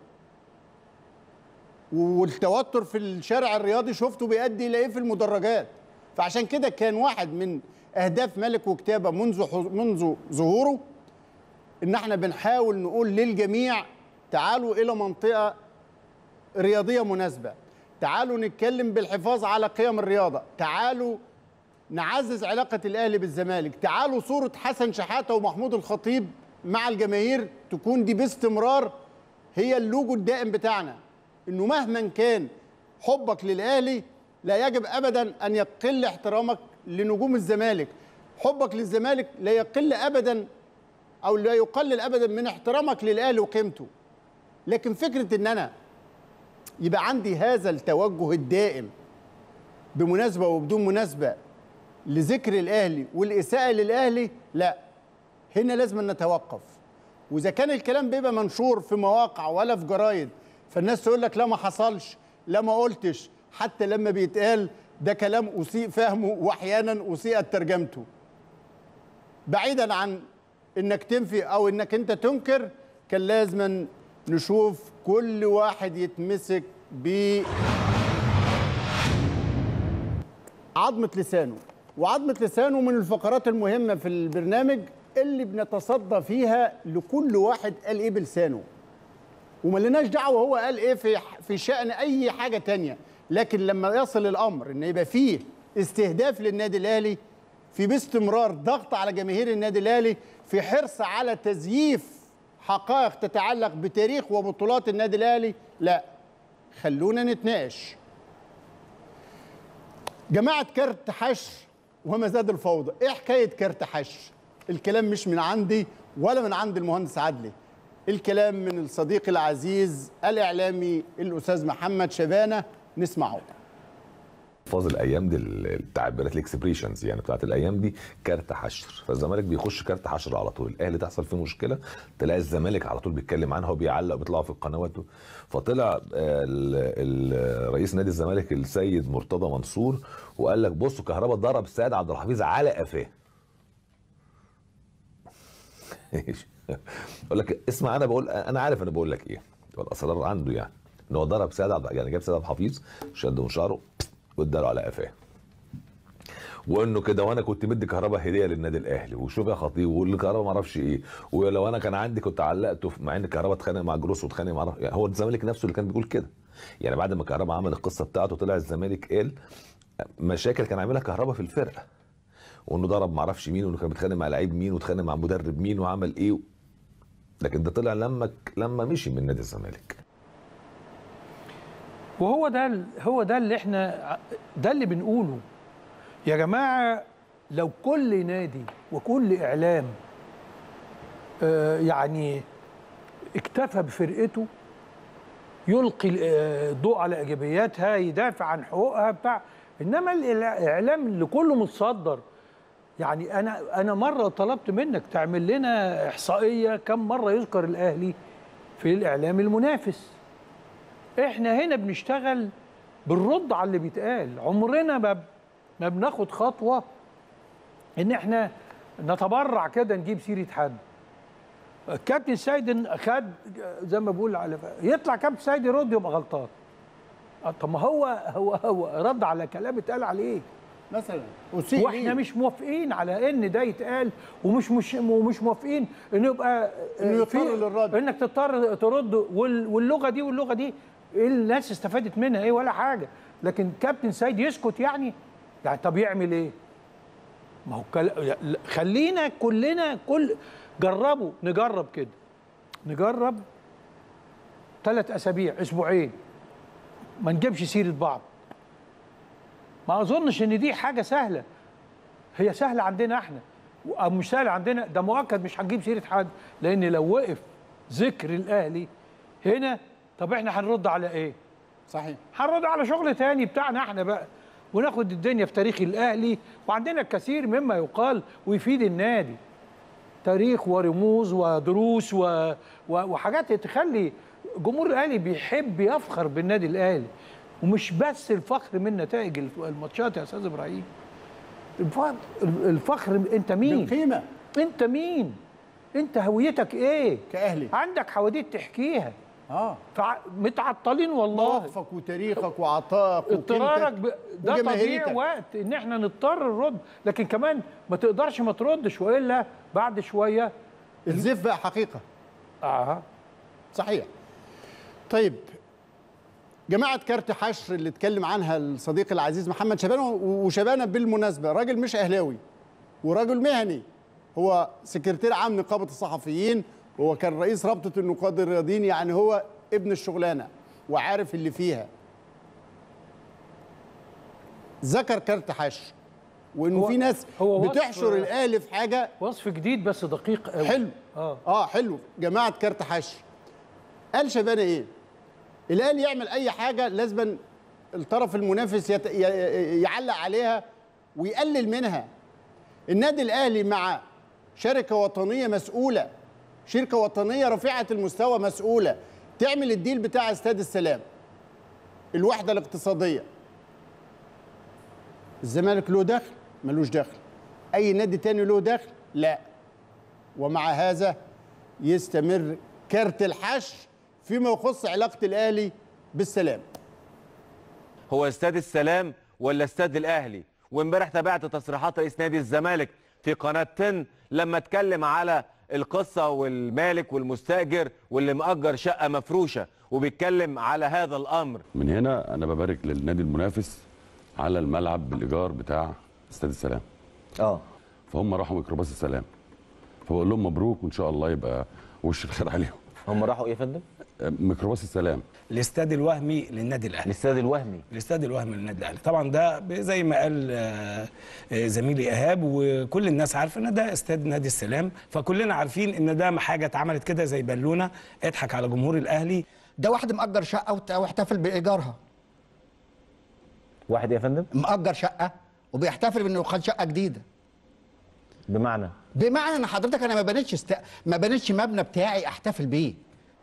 والتوتر في الشارع الرياضي شفته بيؤدي الى ايه في المدرجات فعشان كده كان واحد من اهداف ملك وكتابه منذ حز- منذ ظهوره ان احنا بنحاول نقول للجميع تعالوا الى منطقه رياضيه مناسبه تعالوا نتكلم بالحفاظ على قيم الرياضه تعالوا نعزز علاقه الاهلي بالزمالك تعالوا صوره حسن شحاته ومحمود الخطيب مع الجماهير تكون دي باستمرار هي اللوجو الدائم بتاعنا انه مهما كان حبك للاهلي لا يجب ابدا ان يقل احترامك لنجوم الزمالك حبك للزمالك لا يقل ابدا او لا يقلل ابدا من احترامك للاهلي وقيمته لكن فكره ان انا يبقى عندي هذا التوجه الدائم بمناسبه وبدون مناسبه لذكر الاهلي والاساءه للاهلي لا هنا لازم نتوقف واذا كان الكلام بيبقى منشور في مواقع ولا في جرايد فالناس تقول لك لا ما حصلش لا ما قلتش حتى لما بيتقال ده كلام اسيء فهمه واحيانا اسيئت ترجمته بعيدا عن انك تنفي او انك انت تنكر كان لازم نشوف كل واحد يتمسك ب عظمة لسانه وعظمة لسانه من الفقرات المهمة في البرنامج اللي بنتصدى فيها لكل واحد قال ايه بلسانه وملناش دعوة هو قال ايه في في شأن اي حاجة تانية لكن لما يصل الامر ان يبقى فيه استهداف للنادي الاهلي في باستمرار ضغط على جماهير النادي الاهلي في حرص على تزييف حقائق تتعلق بتاريخ وبطولات النادي الاهلي لا خلونا نتناقش جماعة كارت حشر ومزاد الفوضى ايه حكاية كارت حشر الكلام مش من عندي ولا من عند المهندس عدلي الكلام من الصديق العزيز الإعلامي الأستاذ محمد شبانة نسمعه الفاظ الايام دي التعبيرات الاكسبريشنز يعني بتاعت الايام دي كارت حشر فالزمالك بيخش كارت حشر على طول الاهلي تحصل فيه مشكله تلاقي الزمالك على طول بيتكلم عنها وبيعلق بيطلعوا في القنوات فطلع ال- ال- رئيس نادي الزمالك السيد مرتضى منصور وقال لك بصوا كهربا ضرب السيد عبد الحفيظ على قفاه يقول لك اسمع انا بقول انا عارف انا بقول لك ايه الاسرار عنده يعني ان هو ضرب سيد عبد يعني جاب سيد عبد الحفيظ شد من شعره واداله على قفاه وانه كده وانا كنت مدي كهرباء هديه للنادي الاهلي وشوف يا خطيب والكهرباء ما اعرفش ايه ولو انا كان عندي كنت علقته في- مع ان كهرباء اتخانق مع جروس واتخانق مع يعني هو الزمالك نفسه اللي كان بيقول كده يعني بعد ما كهرباء عمل القصه بتاعته طلع الزمالك قال مشاكل كان عاملها كهرباء في الفرقه وانه ضرب ما اعرفش مين وانه كان بيتخانق مع لعيب مين واتخانق مع مدرب مين وعمل ايه لكن ده طلع لما لما مشي من نادي الزمالك وهو ده ال- هو ده اللي احنا ده اللي بنقوله يا جماعه لو كل نادي وكل اعلام آه، يعني اكتفى بفرقته يلقي آه، الضوء على ايجابياتها يدافع عن حقوقها بتاع انما الاعلام اللي كله متصدر يعني انا انا مره طلبت منك تعمل لنا احصائيه كم مره يذكر الاهلي في الاعلام المنافس احنا هنا بنشتغل بالرد على اللي بيتقال عمرنا ما ما بناخد خطوه ان احنا نتبرع كده نجيب سيره حد الكابتن سيد خد زي ما بقول على يطلع كابتن سيد يرد يبقى غلطان آه، طب ما هو هو هو رد على كلام اتقال عليه مثلا أسيء واحنا ليه؟ مش موافقين على ان ده يتقال ومش مش ومش موافقين انه يبقى إنه آه، يضطر في- للرد. انك تضطر ترد وال- واللغه دي واللغه دي إيه الناس استفادت منها ايه ولا حاجه لكن كابتن سيد يسكت يعني يعني طب يعمل ايه؟ ما هو كل... لا، خلينا كلنا كل جربوا نجرب كده نجرب ثلاث اسابيع اسبوعين ما نجيبش سيره بعض ما اظنش ان دي حاجه سهله هي سهله عندنا احنا او مش سهله عندنا ده مؤكد مش هنجيب سيره حد لان لو وقف ذكر الاهلي هنا طب احنا هنرد على ايه صحيح هنرد على شغل تاني بتاعنا احنا بقى وناخد الدنيا في تاريخ الاهلي وعندنا الكثير مما يقال ويفيد النادي تاريخ ورموز ودروس و... و... وحاجات تخلي جمهور الاهلي بيحب يفخر بالنادي الاهلي ومش بس الفخر من نتائج الف- الماتشات يا استاذ ابراهيم الف- الفخر انت مين بالقيمة انت مين انت هويتك ايه كأهلي عندك حواديت تحكيها اه فع... متعطلين والله مواقفك وتاريخك وعطائك اضطرارك وقيمتك ب... ده تضييع وجماهيريتك. وقت ان احنا نضطر نرد لكن كمان ما تقدرش ما تردش والا بعد شويه الزيف بقى حقيقة اه صحيح طيب جماعة كارت حشر اللي اتكلم عنها الصديق العزيز محمد شبانة وشبانة بالمناسبة راجل مش أهلاوي وراجل مهني هو سكرتير عام نقابة الصحفيين وهو كان رئيس رابطة النقاد الرياضيين يعني هو ابن الشغلانة وعارف اللي فيها ذكر كارت حشر وانه هو- في ناس هو وصف- بتحشر الاهلي في حاجه وصف جديد بس دقيق قوي حلو اه اه حلو جماعه كارت حشر قال شبانه ايه الاهلي يعمل اي حاجه لازم الطرف المنافس يت... ي... يعلق عليها ويقلل منها النادي الاهلي مع شركه وطنيه مسؤوله شركه وطنيه رفيعه المستوى مسؤوله تعمل الديل بتاع استاد السلام الوحده الاقتصاديه الزمالك له دخل ملوش دخل اي نادي تاني له دخل لا ومع هذا يستمر كارت الحشر فيما يخص علاقه الاهلي بالسلام هو استاد السلام ولا استاد الاهلي وامبارح تابعت تصريحات رئيس نادي الزمالك في قناه 10 لما اتكلم على القصه والمالك والمستاجر واللي مأجر شقه مفروشه وبيتكلم على هذا الامر من هنا انا ببارك للنادي المنافس على الملعب بالايجار بتاع استاد السلام اه فهم راحوا ميكروباص السلام فبقول لهم مبروك وان شاء الله يبقى وش الخير عليهم هم راحوا ايه يا فندم؟ ميكروباص السلام الاستاد الوهمي للنادي الاهلي الاستاد الوهمي الاستاد الوهمي للنادي الاهلي طبعا ده ب- زي ما قال آه، آه، زميلي ايهاب وكل الناس عارفه ان ده استاد نادي السلام فكلنا عارفين ان ده حاجه اتعملت كده زي بالونه اضحك على جمهور الاهلي ده واحد مأجر شقة وت- واحتفل بإيجارها واحد يا فندم مأجر شقة وبيحتفل بإنه خد شقة جديدة بمعنى بمعنى إن حضرتك أنا ما بنيتش است... ما بنيتش مبنى بتاعي أحتفل بيه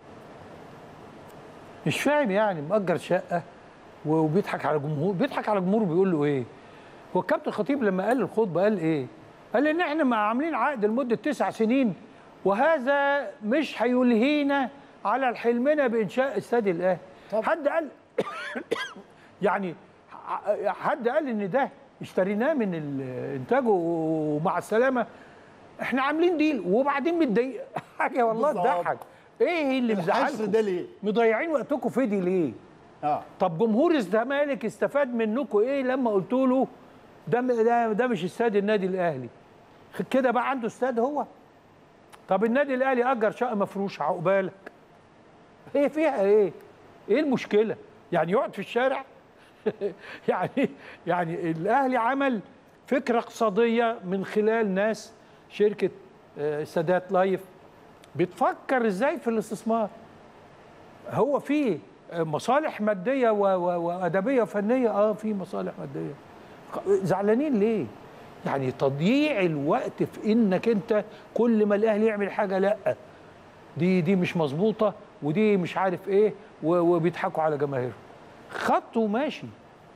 مش فاهم يعني مأجر شقة وبيضحك على جمهور بيضحك على جمهوره بيقول له ايه هو الكابتن الخطيب لما قال الخطبة قال ايه قال ان احنا ما عاملين عقد لمدة تسع سنين وهذا مش هيلهينا على حلمنا بإنشاء استاد الأهلي حد قال يعني ح- حد قال ان ده اشتريناه من ال- انتاجه ومع السلامة احنا عاملين ديل وبعدين متضايق حاجة والله بالظبط. تضحك ايه اللي الحشر مزعلكم ده ليه؟ مضيعين وقتكم في دي ليه؟ اه طب جمهور الزمالك استفاد منكم ايه لما قلت له ده ده, ده مش استاد النادي الاهلي كده بقى عنده استاد هو طب النادي الاهلي اجر شقه مفروشه عقبالك هي فيها ايه ايه المشكله يعني يقعد في الشارع يعني يعني الاهلي عمل فكره اقتصاديه من خلال ناس شركه آه، سادات لايف بتفكر ازاي في الاستثمار هو في مصالح ماديه و- و- وادبيه وفنيه اه في مصالح ماديه زعلانين ليه يعني تضييع الوقت في انك انت كل ما الاهلي يعمل حاجه لا دي دي مش مظبوطه ودي مش عارف ايه و- وبيضحكوا على جماهيرهم خطه ماشي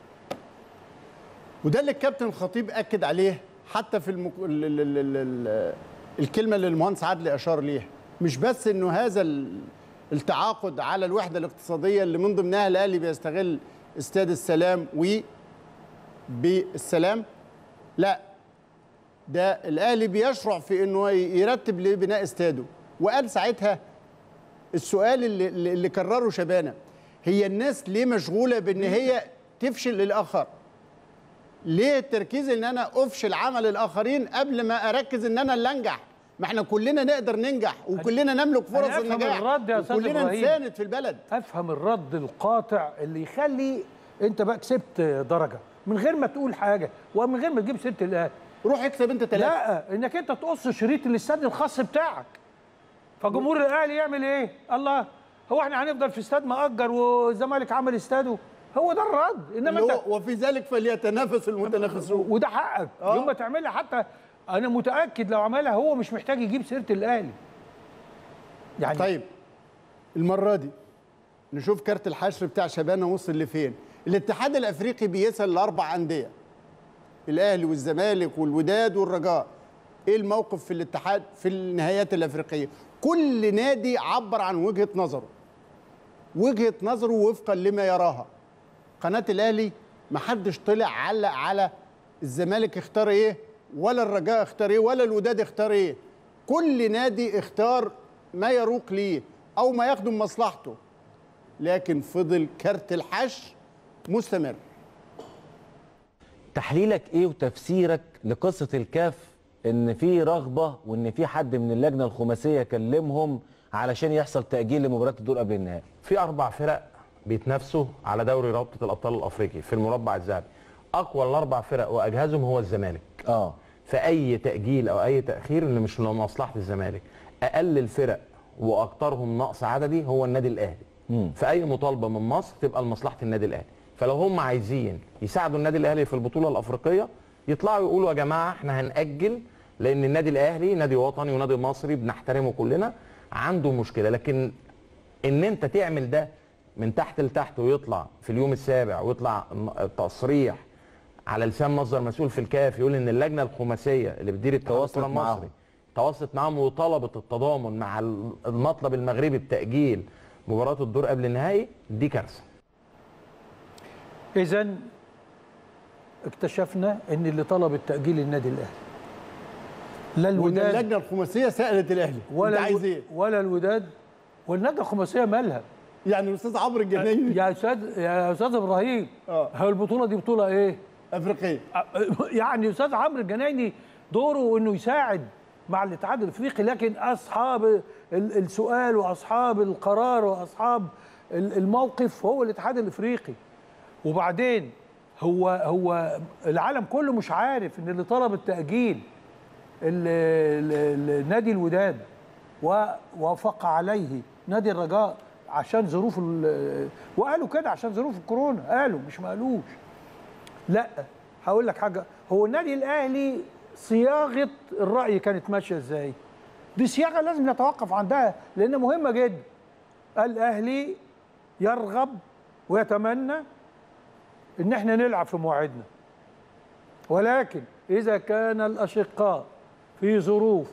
وده اللي الكابتن الخطيب اكد عليه حتى في المك... ال... ال... ال... ال... ال... الكلمه اللي المهندس عادل اشار ليها مش بس انه هذا ال... التعاقد على الوحده الاقتصاديه اللي من ضمنها الاهلي بيستغل استاد السلام و بالسلام لا ده الاهلي بيشرع في انه يرتب لبناء استاده وقال ساعتها السؤال اللي, اللي كرره شبانه هي الناس ليه مشغوله بان هي تفشل الاخر ليه التركيز ان انا افشل عمل الاخرين قبل ما اركز ان انا اللي انجح ما احنا كلنا نقدر ننجح وكلنا نملك فرص أنا أفهم النجاح الرد يا أستاذ وكلنا إبراهيم. نساند في البلد افهم الرد القاطع اللي يخلي انت بقى كسبت درجه من غير ما تقول حاجه ومن غير ما تجيب سيره الاهلي روح اكسب انت ثلاثه لا انك انت تقص شريط الاستاد الخاص بتاعك فجمهور الاهلي يعمل ايه الله هو احنا هنفضل في استاد مأجر والزمالك عمل استاده هو ده الرد انما اللي انت هو وفي ذلك فليتنافس المتنافسون وده حقك آه. يوم ما تعملها حتى انا متاكد لو عملها هو مش محتاج يجيب سيره الاهلي يعني طيب المره دي نشوف كارت الحشر بتاع شبانه وصل لفين الاتحاد الافريقي بيسال لاربع انديه الاهلي والزمالك والوداد والرجاء ايه الموقف في الاتحاد في النهايات الافريقيه كل نادي عبر عن وجهه نظره وجهه نظره وفقا لما يراها قناه الاهلي ما حدش طلع علق على الزمالك اختار ايه ولا الرجاء اختار ايه ولا الوداد اختار ايه كل نادي اختار ما يروق ليه او ما يخدم مصلحته لكن فضل كارت الحشر مستمر تحليلك ايه وتفسيرك لقصه الكاف ان في رغبه وان في حد من اللجنه الخماسيه كلمهم علشان يحصل تاجيل لمباراه الدور قبل النهائي في اربع فرق بيتنافسوا على دوري رابطه الابطال الافريقي في المربع الذهبي اقوى الاربع فرق واجهزهم هو الزمالك اه فاي تاجيل او اي تاخير اللي مش لمصلحه الزمالك اقل الفرق واكثرهم نقص عددي هو النادي الاهلي فاي مطالبه من مصر تبقى لمصلحه النادي الاهلي فلو هم عايزين يساعدوا النادي الاهلي في البطوله الافريقيه يطلعوا يقولوا يا جماعه احنا هنأجل لان النادي الاهلي نادي وطني ونادي مصري بنحترمه كلنا عنده مشكله لكن ان انت تعمل ده من تحت لتحت ويطلع في اليوم السابع ويطلع م- تصريح على لسان مصدر مسؤول في الكاف يقول ان اللجنه الخماسيه اللي بتدير اتحاد تواصلت الكرة المصري معاهم. تواصلت معاهم وطلبت التضامن مع ال- المطلب المغربي بتاجيل مباراه الدور قبل النهائي دي كارثه اذا اكتشفنا ان اللي طلب التاجيل النادي الاهلي لا وان الوداد اللجنه الخماسيه سالت الاهلي ولا انت عايز الو- ايه ولا الوداد واللجنه الخماسيه مالها يعني الاستاذ عمرو الجنايني يا استاذ يا استاذ ابراهيم اه هو البطوله دي بطوله ايه افريقيه يعني استاذ عمرو الجنايني دوره انه يساعد مع الاتحاد الافريقي لكن اصحاب ال- السؤال واصحاب القرار واصحاب ال- الموقف هو الاتحاد الافريقي وبعدين هو هو العالم كله مش عارف ان اللي طلب التاجيل ال- ال- ال- نادي الوداد ووافق عليه نادي الرجاء عشان ظروف ال- وقالوا كده عشان ظروف الكورونا قالوا مش ما قالوش لا هقول لك حاجه هو النادي الاهلي صياغه الراي كانت ماشيه ازاي دي صياغه لازم نتوقف عندها لان مهمه جدا الاهلي يرغب ويتمنى ان احنا نلعب في مواعيدنا ولكن اذا كان الاشقاء في ظروف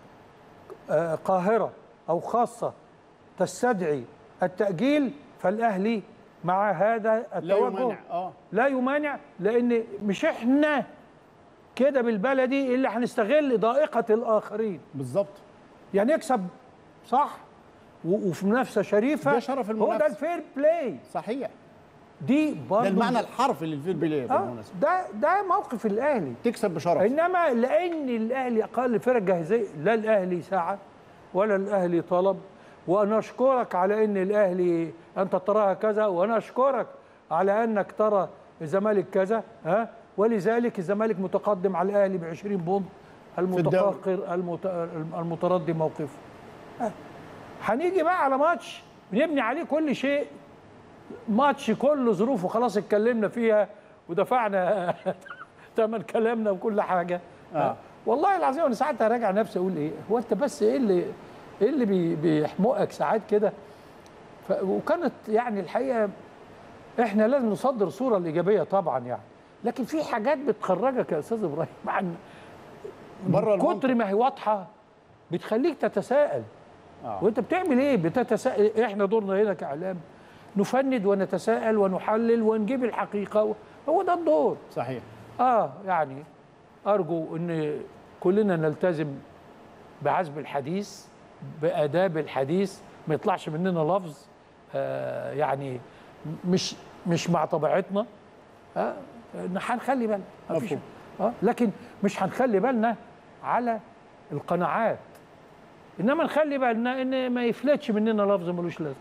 آه، قاهره او خاصه تستدعي التاجيل فالاهلي مع هذا لا التوجه يمانع اه لا يمانع لان مش احنا كده بالبلدي اللي هنستغل ضائقه الاخرين بالظبط يعني يكسب صح و- وفي منافسه شريفه ده شرف هو ده المنافسة. الفير بلاي صحيح دي برضه ده المعنى الحرفي للفير بلاي آه بالمناسبه ده ده موقف الاهلي تكسب بشرف انما لان الاهلي اقل الفرق جاهزيه لا الاهلي سعى ولا الاهلي طلب وانا اشكرك على ان الاهلي انت تراها كذا وانا اشكرك على انك ترى الزمالك كذا ها ولذلك الزمالك متقدم على الاهلي ب 20 بونت المتفاخر المت... المتردي موقفه ها. هنيجي بقى على ماتش بنبني عليه كل شيء ماتش كل ظروفه خلاص اتكلمنا فيها ودفعنا ثمن كلامنا وكل حاجه آه. والله العظيم انا ساعات اراجع نفسي اقول ايه هو انت بس ايه اللي ايه اللي بي- بيحمقك ساعات كده ف- وكانت يعني الحقيقه احنا لازم نصدر الصوره الايجابيه طبعا يعني لكن في حاجات بتخرجك يا استاذ ابراهيم عن بره كتر المنطق. ما هي واضحه بتخليك تتساءل آه. وانت بتعمل ايه بتتساءل احنا دورنا هنا كاعلام نفند ونتساءل ونحلل ونجيب الحقيقه هو ده الدور صحيح اه يعني ارجو ان كلنا نلتزم بعزم الحديث باداب الحديث ما يطلعش مننا لفظ آه يعني مش مش مع طبيعتنا آه إن هنخلي بالنا مفيش مفهوم. اه لكن مش هنخلي بالنا على القناعات انما نخلي بالنا ان ما يفلتش مننا لفظ ملوش لازمه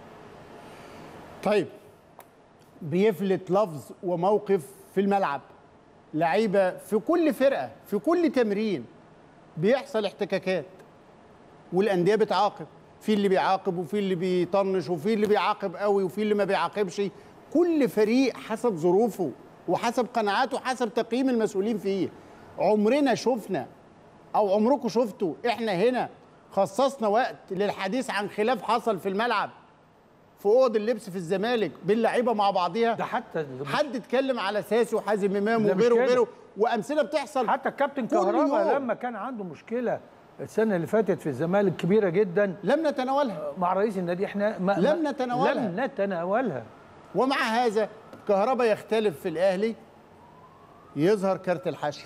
طيب بيفلت لفظ وموقف في الملعب لعيبه في كل فرقه في كل تمرين بيحصل احتكاكات والانديه بتعاقب في اللي بيعاقب وفي اللي بيطنش وفي اللي بيعاقب قوي وفي اللي ما بيعاقبش كل فريق حسب ظروفه وحسب قناعاته وحسب تقييم المسؤولين فيه عمرنا شفنا او عمركم شفتوا احنا هنا خصصنا وقت للحديث عن خلاف حصل في الملعب في اوض اللبس في الزمالك باللعيبه مع بعضيها ده حتى حد اتكلم على ساسي وحازم امام ده مش وغيره كده. وغيره وامثله بتحصل حتى الكابتن كل كهربا يوم. لما كان عنده مشكله السنه اللي فاتت في الزمالك كبيره جدا لم نتناولها مع رئيس النادي احنا ما لم ما- نتناولها. لم نتناولها ومع هذا كهربا يختلف في الاهلي يظهر كارت الحشر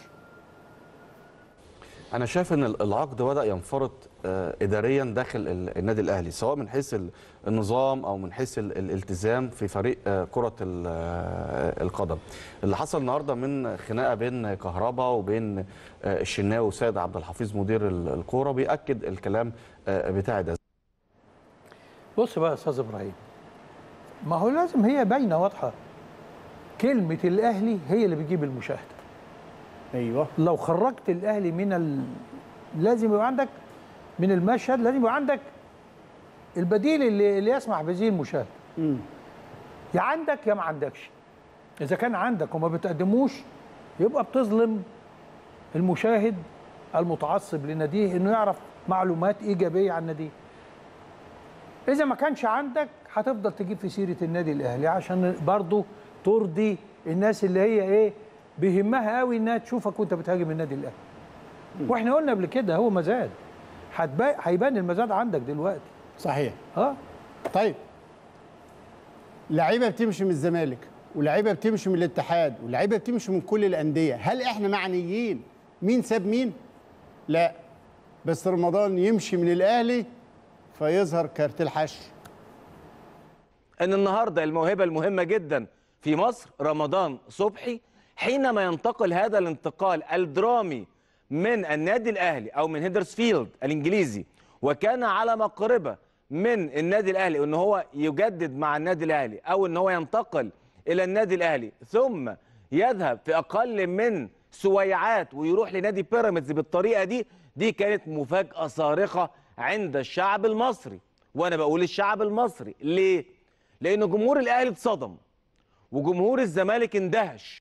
انا شايف ان العقد بدا ينفرط آه، اداريا داخل ال- النادي الاهلي سواء من حيث ال- النظام او من حيث ال- الالتزام في فريق آه، كره ال- آه، القدم اللي حصل النهارده من خناقه بين كهربا وبين آه، الشناوي وسيد عبد الحفيظ مدير ال- الكوره بياكد الكلام آه، بتاعي ده بص بقى يا استاذ ابراهيم ما هو لازم هي باينه واضحه كلمه الاهلي هي اللي بتجيب المشاهده ايوه لو خرجت الاهلي من ال... لازم يبقى عندك من المشهد لازم يبقى عندك البديل اللي, اللي يسمح بهذه المشاهده يا عندك يا ما عندكش اذا كان عندك وما بتقدموش يبقى بتظلم المشاهد المتعصب لناديه انه يعرف معلومات ايجابيه عن ناديه اذا ما كانش عندك هتفضل تجيب في سيره النادي الاهلي عشان برضه ترضي الناس اللي هي ايه بيهمها قوي انها تشوفك وانت بتهاجم النادي الاهلي واحنا قلنا قبل كده هو مزاد هتبا- هيبان المزاد عندك دلوقتي صحيح اه طيب لعيبه بتمشي من الزمالك ولعيبه بتمشي من الاتحاد ولعيبه بتمشي من كل الانديه هل احنا معنيين مين ساب مين لا بس رمضان يمشي من الاهلي فيظهر كارت الحشر ان النهارده الموهبه المهمه جدا في مصر رمضان صبحي حينما ينتقل هذا الانتقال الدرامي من النادي الاهلي او من هيدرسفيلد الانجليزي وكان على مقربه من النادي الاهلي ان هو يجدد مع النادي الاهلي او ان هو ينتقل الى النادي الاهلي ثم يذهب في اقل من سويعات ويروح لنادي بيراميدز بالطريقه دي دي كانت مفاجاه صارخه عند الشعب المصري وانا بقول الشعب المصري ليه لان جمهور الاهلي اتصدم وجمهور الزمالك اندهش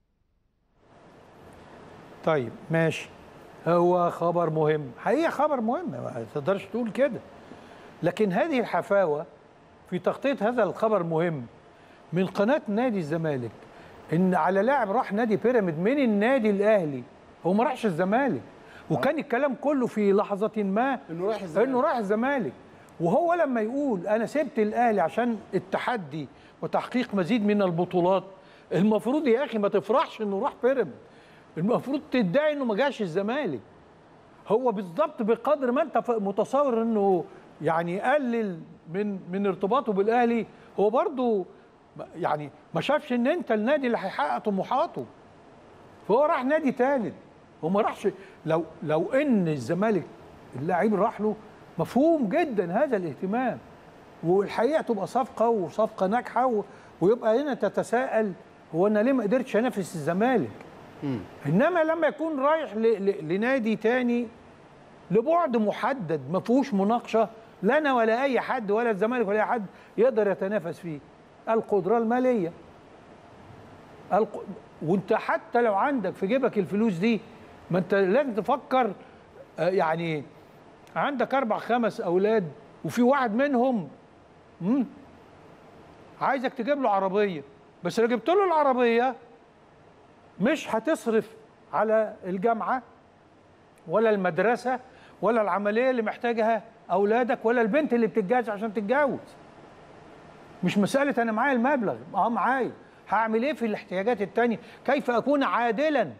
طيب ماشي هو خبر مهم حقيقة خبر مهم ما تقدرش تقول كده لكن هذه الحفاوة في تغطية هذا الخبر مهم من قناة نادي الزمالك ان على لاعب راح نادي بيراميد من النادي الاهلي هو ما راحش الزمالك وكان الكلام كله في لحظة ما انه راح الزمالك انه راح الزمالك وهو لما يقول انا سبت الاهلي عشان التحدي وتحقيق مزيد من البطولات المفروض يا اخي ما تفرحش انه راح بيراميد المفروض تدعي انه ما جاش الزمالك هو بالظبط بقدر ما انت ف- متصور انه يعني يقلل من من ارتباطه بالاهلي هو برضه يعني ما شافش ان انت النادي اللي هيحقق طموحاته فهو راح نادي ثالث وما راحش لو لو ان الزمالك اللاعب راح له مفهوم جدا هذا الاهتمام والحقيقه تبقى صفقه وصفقه ناجحه و- ويبقى هنا تتساءل هو انا ليه ما قدرتش انافس الزمالك انما لما يكون رايح ل- ل- لنادي تاني لبعد محدد ما فيهوش مناقشه لا انا ولا اي حد ولا الزمالك ولا اي حد يقدر يتنافس فيه القدره الماليه الق... وانت حتى لو عندك في جيبك الفلوس دي ما انت لازم تفكر آه، يعني عندك اربع خمس اولاد وفي واحد منهم مم، عايزك تجيب له عربيه بس لو جبت له العربيه مش هتصرف على الجامعه ولا المدرسه ولا العمليه اللي محتاجها اولادك ولا البنت اللي بتتجوز عشان تتجوز مش مساله انا معايا المبلغ اه معايا هعمل ايه في الاحتياجات التانية كيف اكون عادلا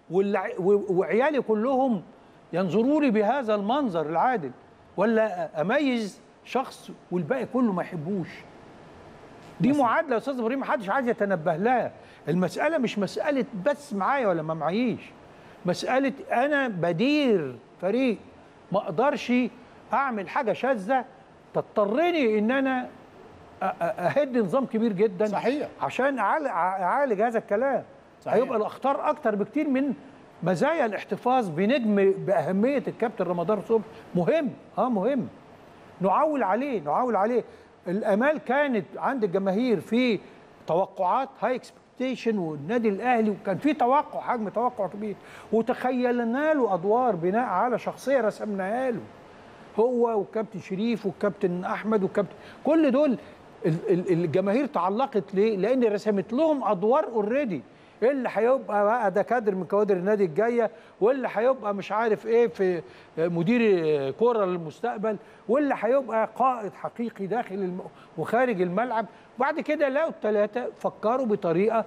والع- و- وعيالي كلهم ينظروا لي بهذا المنظر العادل ولا اميز شخص والباقي كله ما يحبوش دي معادله يا استاذ ابراهيم محدش عايز يتنبه لها المساله مش مساله بس معايا ولا ما معيش مساله انا بدير فريق ما اقدرش اعمل حاجه شاذه تضطرني ان انا أ- أ- اهد نظام كبير جدا صحيح. عشان أعال- اعالج هذا الكلام صحيح. هيبقى الاخطار اكتر بكتير من مزايا الاحتفاظ بنجم باهميه الكابتن رمضان صبحي مهم اه مهم نعول عليه نعول عليه الامال كانت عند الجماهير في توقعات هاي اكسبكتيشن والنادي الاهلي وكان في توقع حجم توقع كبير وتخيلنا له ادوار بناء على شخصيه رسمناها له هو والكابتن شريف والكابتن احمد والكابتن كل دول ال- ال- الجماهير تعلقت ليه؟ لان رسمت لهم ادوار اوريدي اللي هيبقى بقى ده كادر من كوادر النادي الجايه واللي هيبقى مش عارف ايه في مدير كوره للمستقبل واللي هيبقى قائد حقيقي داخل الم... وخارج الملعب وبعد كده لقوا الثلاثه فكروا بطريقه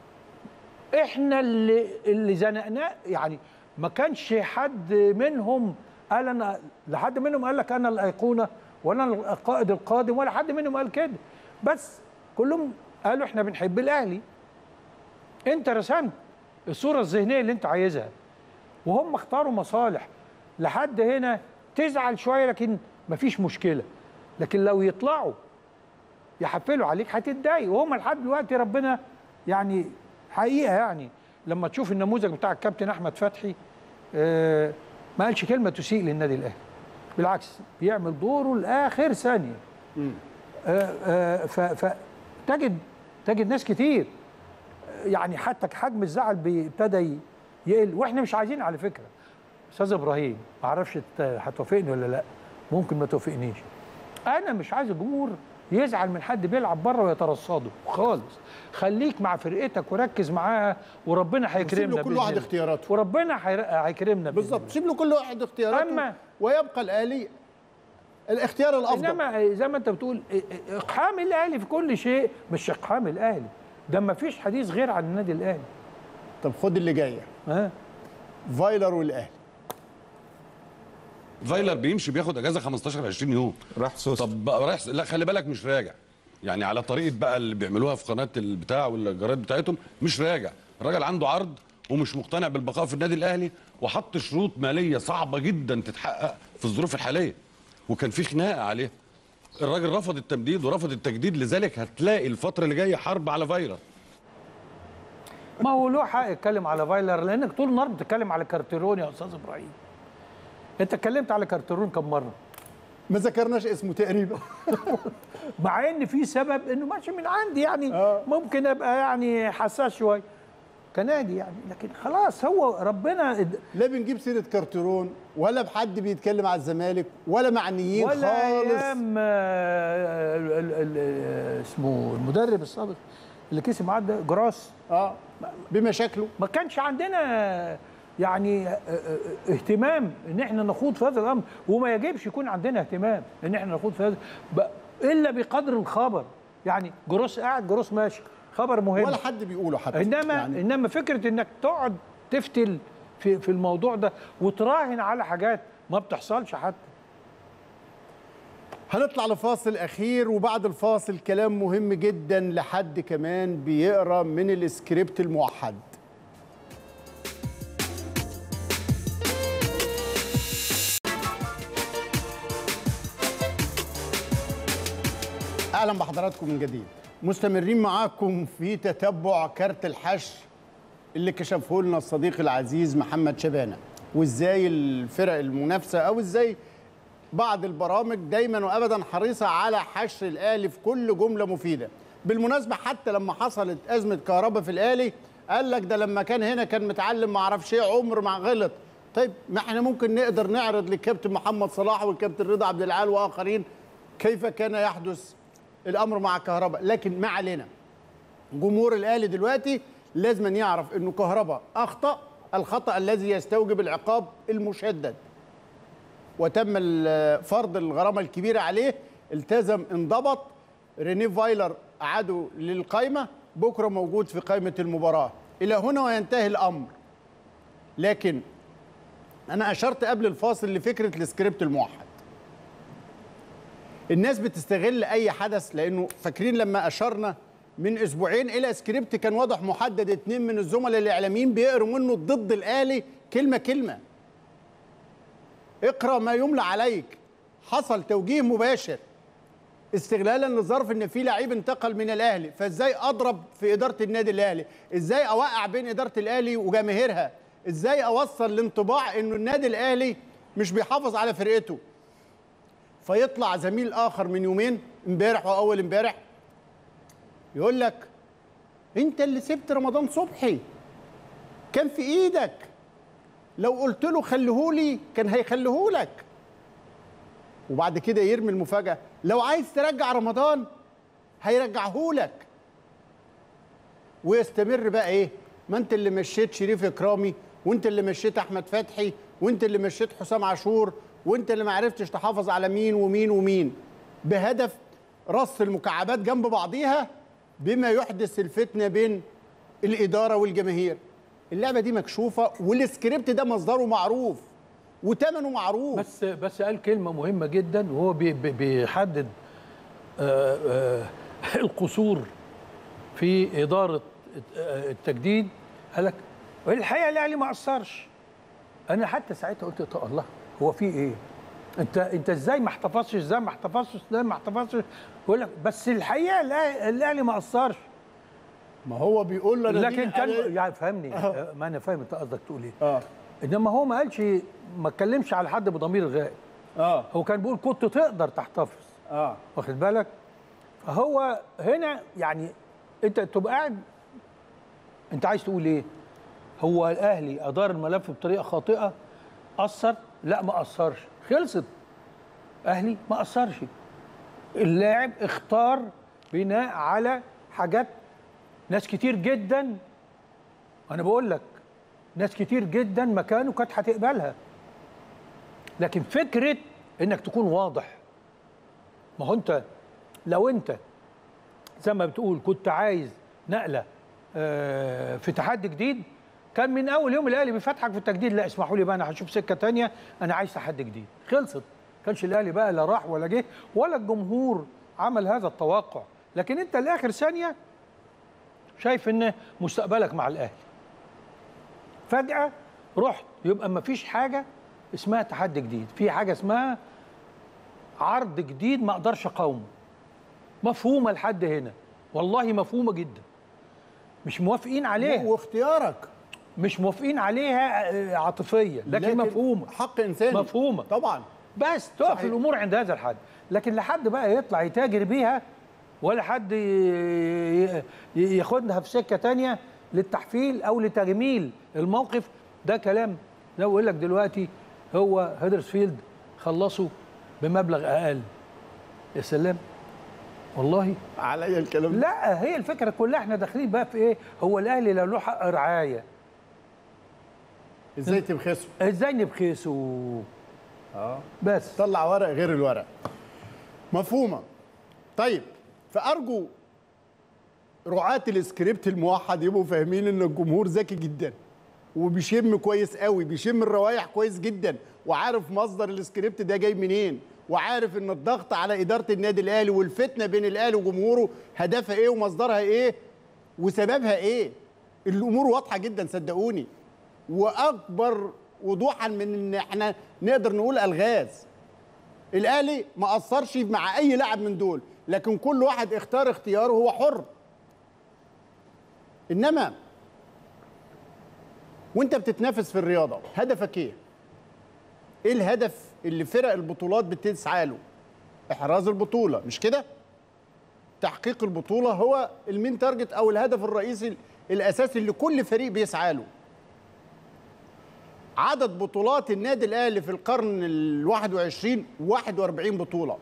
احنا اللي اللي زنقناه يعني ما كانش حد منهم قال انا لحد منهم قال لك انا الايقونه ولا أنا القائد القادم ولا حد منهم قال كده بس كلهم قالوا احنا بنحب الاهلي انت رسمت الصوره الذهنيه اللي انت عايزها وهم اختاروا مصالح لحد هنا تزعل شويه لكن مفيش مشكله لكن لو يطلعوا يحفلوا عليك هتتضايق وهم لحد دلوقتي ربنا يعني حقيقه يعني لما تشوف النموذج بتاع الكابتن احمد فتحي آه ما قالش كلمه تسيء للنادي الاهلي بالعكس بيعمل دوره لاخر ثانيه آه آه ف- فتجد تجد ناس كتير آه، يعني حتى حجم الزعل بي- ابتدى يقل واحنا مش عايزين على فكره استاذ ابراهيم ما اعرفش إنت هتوافقني ولا لا ممكن ما توافقنيش انا مش عايز الجمهور يزعل من حد بيلعب بره ويترصده خالص خليك مع فرقتك وركز معاها وربنا هيكرمنا وسيب له كل بإذن واحد الله. اختياراته. وربنا هير- هيكرمنا بإذن بالظبط سيب له كل واحد اختياراته أما- ويبقى الاهلي الاختيار الافضل انما زي ما انت بتقول اقحام الاهلي في كل شيء مش اقحام الاهلي ده ما فيش حديث غير عن النادي الاهلي طب خد اللي جايه ها فايلر والاهلي فايلر بيمشي بياخد اجازه 15 20 يوم راح سوسه طب بقى رايح لا خلي بالك مش راجع يعني على طريقه بقى اللي بيعملوها في قناه البتاع والجرايد بتاعتهم مش راجع الراجل عنده عرض ومش مقتنع بالبقاء في النادي الاهلي وحط شروط ماليه صعبه جدا تتحقق في الظروف الحاليه وكان في خناقه عليها الراجل رفض التمديد ورفض التجديد لذلك هتلاقي الفتره اللي جايه حرب على فايلر ما هو له حق يتكلم على فايلر لانك طول النهار بتتكلم على كارتيرون يا استاذ ابراهيم انت اتكلمت على كارتيرون كم مره ما ذكرناش اسمه تقريبا مع ان في سبب انه ماشي من عندي يعني آه. ممكن ابقى يعني حساس شويه كنادي يعني لكن خلاص هو ربنا اد- لا بنجيب سيره كارتيرون ولا بحد بيتكلم على الزمالك ولا معنيين ولا خالص ايام آه، ال- ال- ال- اسمه المدرب السابق اللي كسب معاه ده جراس اه بمشاكله ما كانش عندنا يعني آه، آه، اهتمام ان احنا نخوض في هذا الامر وما يجبش يكون عندنا اهتمام ان احنا نخوض في هذا ب- الا بقدر الخبر يعني جروس قاعد جروس ماشي خبر مهم ولا حد بيقوله حتى انما يعني انما فكره انك تقعد تفتل في في الموضوع ده وتراهن على حاجات ما بتحصلش حتى هنطلع لفاصل اخير وبعد الفاصل كلام مهم جدا لحد كمان بيقرا من السكريبت الموحد اهلا بحضراتكم من جديد مستمرين معاكم في تتبع كارت الحشر اللي كشفه لنا الصديق العزيز محمد شبانه وازاي الفرق المنافسه او ازاي بعض البرامج دايما وابدا حريصه على حشر الاهلي في كل جمله مفيده بالمناسبه حتى لما حصلت ازمه كهرباء في الاهلي قال لك ده لما كان هنا كان متعلم ما اعرفش ايه عمر ما غلط طيب ما احنا ممكن نقدر نعرض للكابتن محمد صلاح والكابتن رضا عبد العال واخرين كيف كان يحدث الامر مع كهرباء لكن ما علينا جمهور الاهلي دلوقتي لازم أن يعرف انه كهرباء اخطا الخطا الذي يستوجب العقاب المشدد وتم ال- فرض الغرامه الكبيره عليه التزم انضبط ريني فايلر عادوا للقائمه بكره موجود في قائمه المباراه الى هنا وينتهي الامر لكن انا اشرت قبل الفاصل لفكره السكريبت الموحد الناس بتستغل اي حدث لانه فاكرين لما اشرنا من اسبوعين الى سكريبت كان واضح محدد اتنين من الزملاء الاعلاميين بيقروا منه ضد الاهلي كلمه كلمه اقرا ما يملى عليك حصل توجيه مباشر استغلالا لظرف ان في لعيب انتقل من الاهلي فازاي اضرب في اداره النادي الاهلي ازاي اوقع بين اداره الاهلي وجماهيرها ازاي اوصل لانطباع انه النادي الاهلي مش بيحافظ على فرقته فيطلع زميل اخر من يومين امبارح واول امبارح يقول لك انت اللي سبت رمضان صبحي كان في ايدك لو قلت له خليهولي كان هيخليهولك وبعد كده يرمي المفاجاه لو عايز ترجع رمضان هيرجعهولك ويستمر بقى ايه ما انت اللي مشيت شريف اكرامي وانت اللي مشيت احمد فتحي وانت اللي مشيت حسام عاشور وانت اللي ما عرفتش تحافظ على مين ومين ومين بهدف رص المكعبات جنب بعضيها بما يحدث الفتنه بين الاداره والجماهير اللعبه دي مكشوفه والسكريبت ده مصدره معروف وثمنه معروف بس بس قال كلمه مهمه جدا وهو بي بي بيحدد آه آه القصور في اداره آه التجديد قال لك الحقيقه الاهلي ما قصرش انا حتى ساعتها قلت طب الله هو في ايه انت انت ازاي ما احتفظتش ازاي ما احتفظتش ازاي ما احتفظتش يقول لك بس الحقيقه الأهلي- الاهلي ما قصرش ما هو بيقول له أنا لكن دين كان عليه. يعني فهمني آه. ما انا فاهم انت قصدك تقول ايه اه انما هو ما قالش ما اتكلمش على حد بضمير غائب اه هو كان بيقول كنت تقدر تحتفظ اه واخد بالك فهو هنا يعني انت تبقى قاعد انت عايز تقول ايه هو الاهلي ادار الملف بطريقه خاطئه اثر لا ما اثرش خلصت اهلي ما اثرش اللاعب اختار بناء على حاجات ناس كتير جدا انا بقول لك ناس كتير جدا مكانه كانت هتقبلها لكن فكره انك تكون واضح ما هو انت لو انت زي ما بتقول كنت عايز نقله آه، في تحدي جديد كان من اول يوم الاهلي بيفتحك في التجديد لا اسمحوا لي بقى انا هشوف سكه تانية انا عايز تحدي جديد خلصت كانش الاهلي بقى لا راح ولا جه ولا الجمهور عمل هذا التوقع لكن انت لاخر ثانيه شايف ان مستقبلك مع الاهلي فجاه رحت يبقى ما فيش حاجه اسمها تحدي جديد في حاجه اسمها عرض جديد ما اقدرش اقاومه مفهومه لحد هنا والله مفهومه جدا مش موافقين عليها واختيارك مش موافقين عليها آه، عاطفيا لكن, لكن مفهومه حق انساني مفهومه طبعا بس تقف صحيح. الامور عند هذا الحد لكن لحد بقى يطلع يتاجر بيها ولا حد ي- ي- ي- ياخدها في سكه تانية للتحفيل او لتجميل الموقف ده كلام لو يقول لك دلوقتي هو هيدرسفيلد خلصوا بمبلغ اقل يا سلام والله عليا الكلام لا هي الفكره كلها احنا داخلين بقى في ايه هو الاهلي لو له حق رعايه ازاي تبخسه ازاي نبخسه اه بس طلع ورق غير الورق مفهومه طيب فارجو رعاة السكريبت الموحد يبقوا فاهمين ان الجمهور ذكي جدا وبيشم كويس قوي بيشم الروايح كويس جدا وعارف مصدر السكريبت ده جاي منين وعارف ان الضغط على اداره النادي الاهلي والفتنه بين الاهلي وجمهوره هدفها ايه ومصدرها ايه وسببها ايه الامور واضحه جدا صدقوني واكبر وضوحا من ان احنا نقدر نقول الغاز الاهلي ما قصرش مع اي لاعب من دول لكن كل واحد اختار اختياره هو حر انما وانت بتتنافس في الرياضه هدفك ايه ايه الهدف اللي فرق البطولات بتسعى له احراز البطوله مش كده تحقيق البطوله هو المين تارجت او الهدف الرئيسي الاساسي اللي كل فريق بيسعى له عدد بطولات النادي الاهلي في القرن ال 21 41 بطوله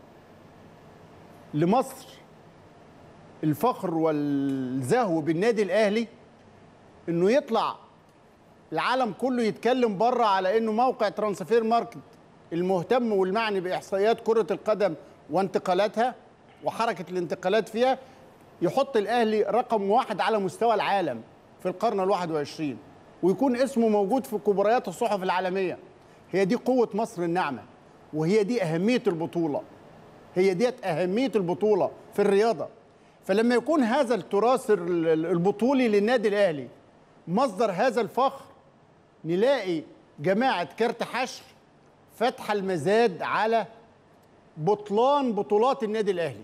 لمصر الفخر والزهو بالنادي الاهلي انه يطلع العالم كله يتكلم بره على انه موقع ترانسفير ماركت المهتم والمعني باحصائيات كره القدم وانتقالاتها وحركه الانتقالات فيها يحط الاهلي رقم واحد على مستوى العالم في القرن ال 21 ويكون اسمه موجود في كبريات الصحف العالميه هي دي قوه مصر الناعمه وهي دي اهميه البطوله هي ديت اهميه البطوله في الرياضه فلما يكون هذا التراث ال- ال- البطولي للنادي الاهلي مصدر هذا الفخر نلاقي جماعه كارت حشر فاتحه المزاد على بطلان بطولات النادي الاهلي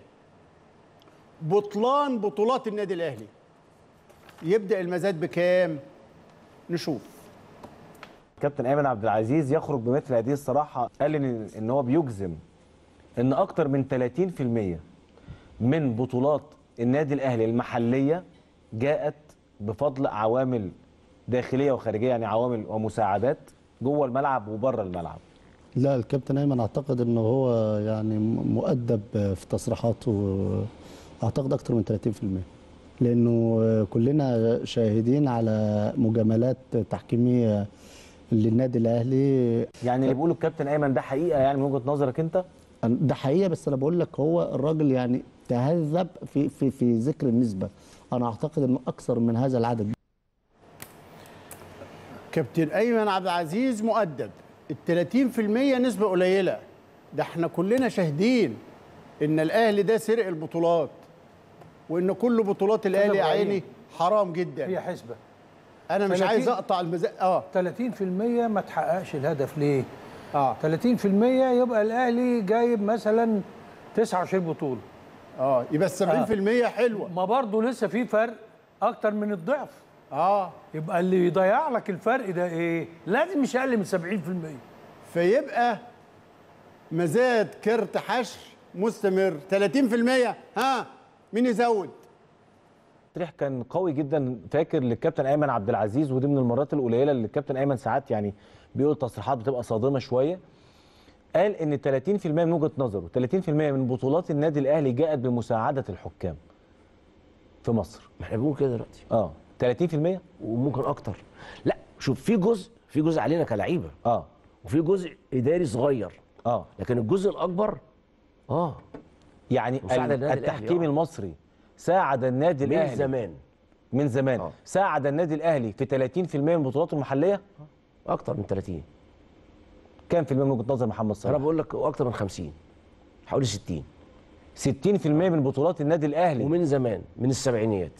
بطلان بطولات النادي الاهلي يبدا المزاد بكام نشوف كابتن ايمن عبد العزيز يخرج بمثل هذه الصراحه قال ان ان هو بيجزم ان اكتر من 30% من بطولات النادي الاهلي المحليه جاءت بفضل عوامل داخليه وخارجيه يعني عوامل ومساعدات جوه الملعب وبره الملعب لا الكابتن ايمن اعتقد انه هو يعني مؤدب في تصريحاته اعتقد اكتر من 30% لانه كلنا شاهدين على مجاملات تحكيميه للنادي الاهلي يعني اللي بيقوله الكابتن ايمن ده حقيقه يعني من وجهه نظرك انت ده حقيقه بس انا بقول لك هو الراجل يعني تهذب في في في ذكر النسبه انا اعتقد انه اكثر من هذا العدد كابتن ايمن عبد العزيز مؤدب ال 30% نسبه قليله ده احنا كلنا شاهدين ان الاهلي ده سرق البطولات وان كل بطولات الاهلي يا عيني حرام جدا هي حسبه انا مش 30 عايز اقطع المزاج اه 30% ما تحققش الهدف ليه؟ اه 30% يبقى الاهلي جايب مثلا 29 بطوله اه يبقى ال 70% حلوه ما برضه لسه في فرق اكتر من الضعف اه يبقى اللي يضيع لك الفرق ده ايه؟ لازم مش اقل من 70% فيبقى مزاد كارت حشر مستمر 30% ها مين يزود تصريح كان قوي جدا فاكر للكابتن ايمن عبد العزيز ودي من المرات القليله اللي الكابتن ايمن ساعات يعني بيقول تصريحات بتبقى صادمه شويه قال ان 30% من وجهه نظره 30% من بطولات النادي الاهلي جاءت بمساعده الحكام في مصر ما احنا بنقول كده دلوقتي اه 30% وممكن اكتر لا شوف في جزء في جزء علينا كلعيبه اه وفي جزء اداري صغير اه لكن الجزء الاكبر اه يعني مساعدة ال- النادي الأهلي، التحكيم آه. المصري ساعد النادي من الاهلي زمان من زمان آه. ساعد النادي الاهلي في 30% من بطولاته المحليه اكتر من 30 كام في المية من وجهه نظر محمد انا صلاح بقول لك اكتر من 50 حوالي 60 60% من بطولات النادي الاهلي ومن زمان من السبعينيات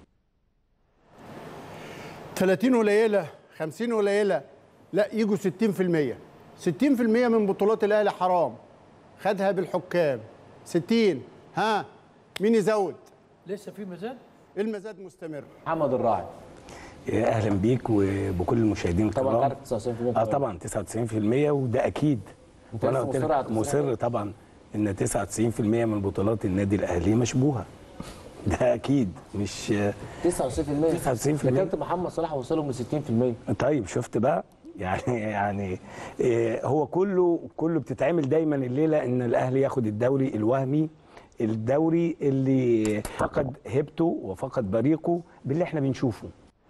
30 قليله 50 قليله لا يجوا 60% 60% من بطولات الاهلي حرام خدها بالحكام 60 ها مين يزود لسه في ميزان المزاد مستمر محمد الراعي يا اهلا بيك وبكل المشاهدين طبعا الكرام عارف 99% اه طبعا 99% وده اكيد أنت وانا لسه قلت مصر لك على التصريح مصر طبعا ان 99% من بطولات النادي الاهلي مشبوهه ده اكيد مش 99% 99% ده كابتن محمد صلاح وصلهم ل 60% طيب شفت بقى يعني يعني إيه هو كله كله بتتعمل دايما الليله ان الاهلي ياخد الدوري الوهمي الدوري اللي فقد هيبته وفقد بريقه باللي احنا بنشوفه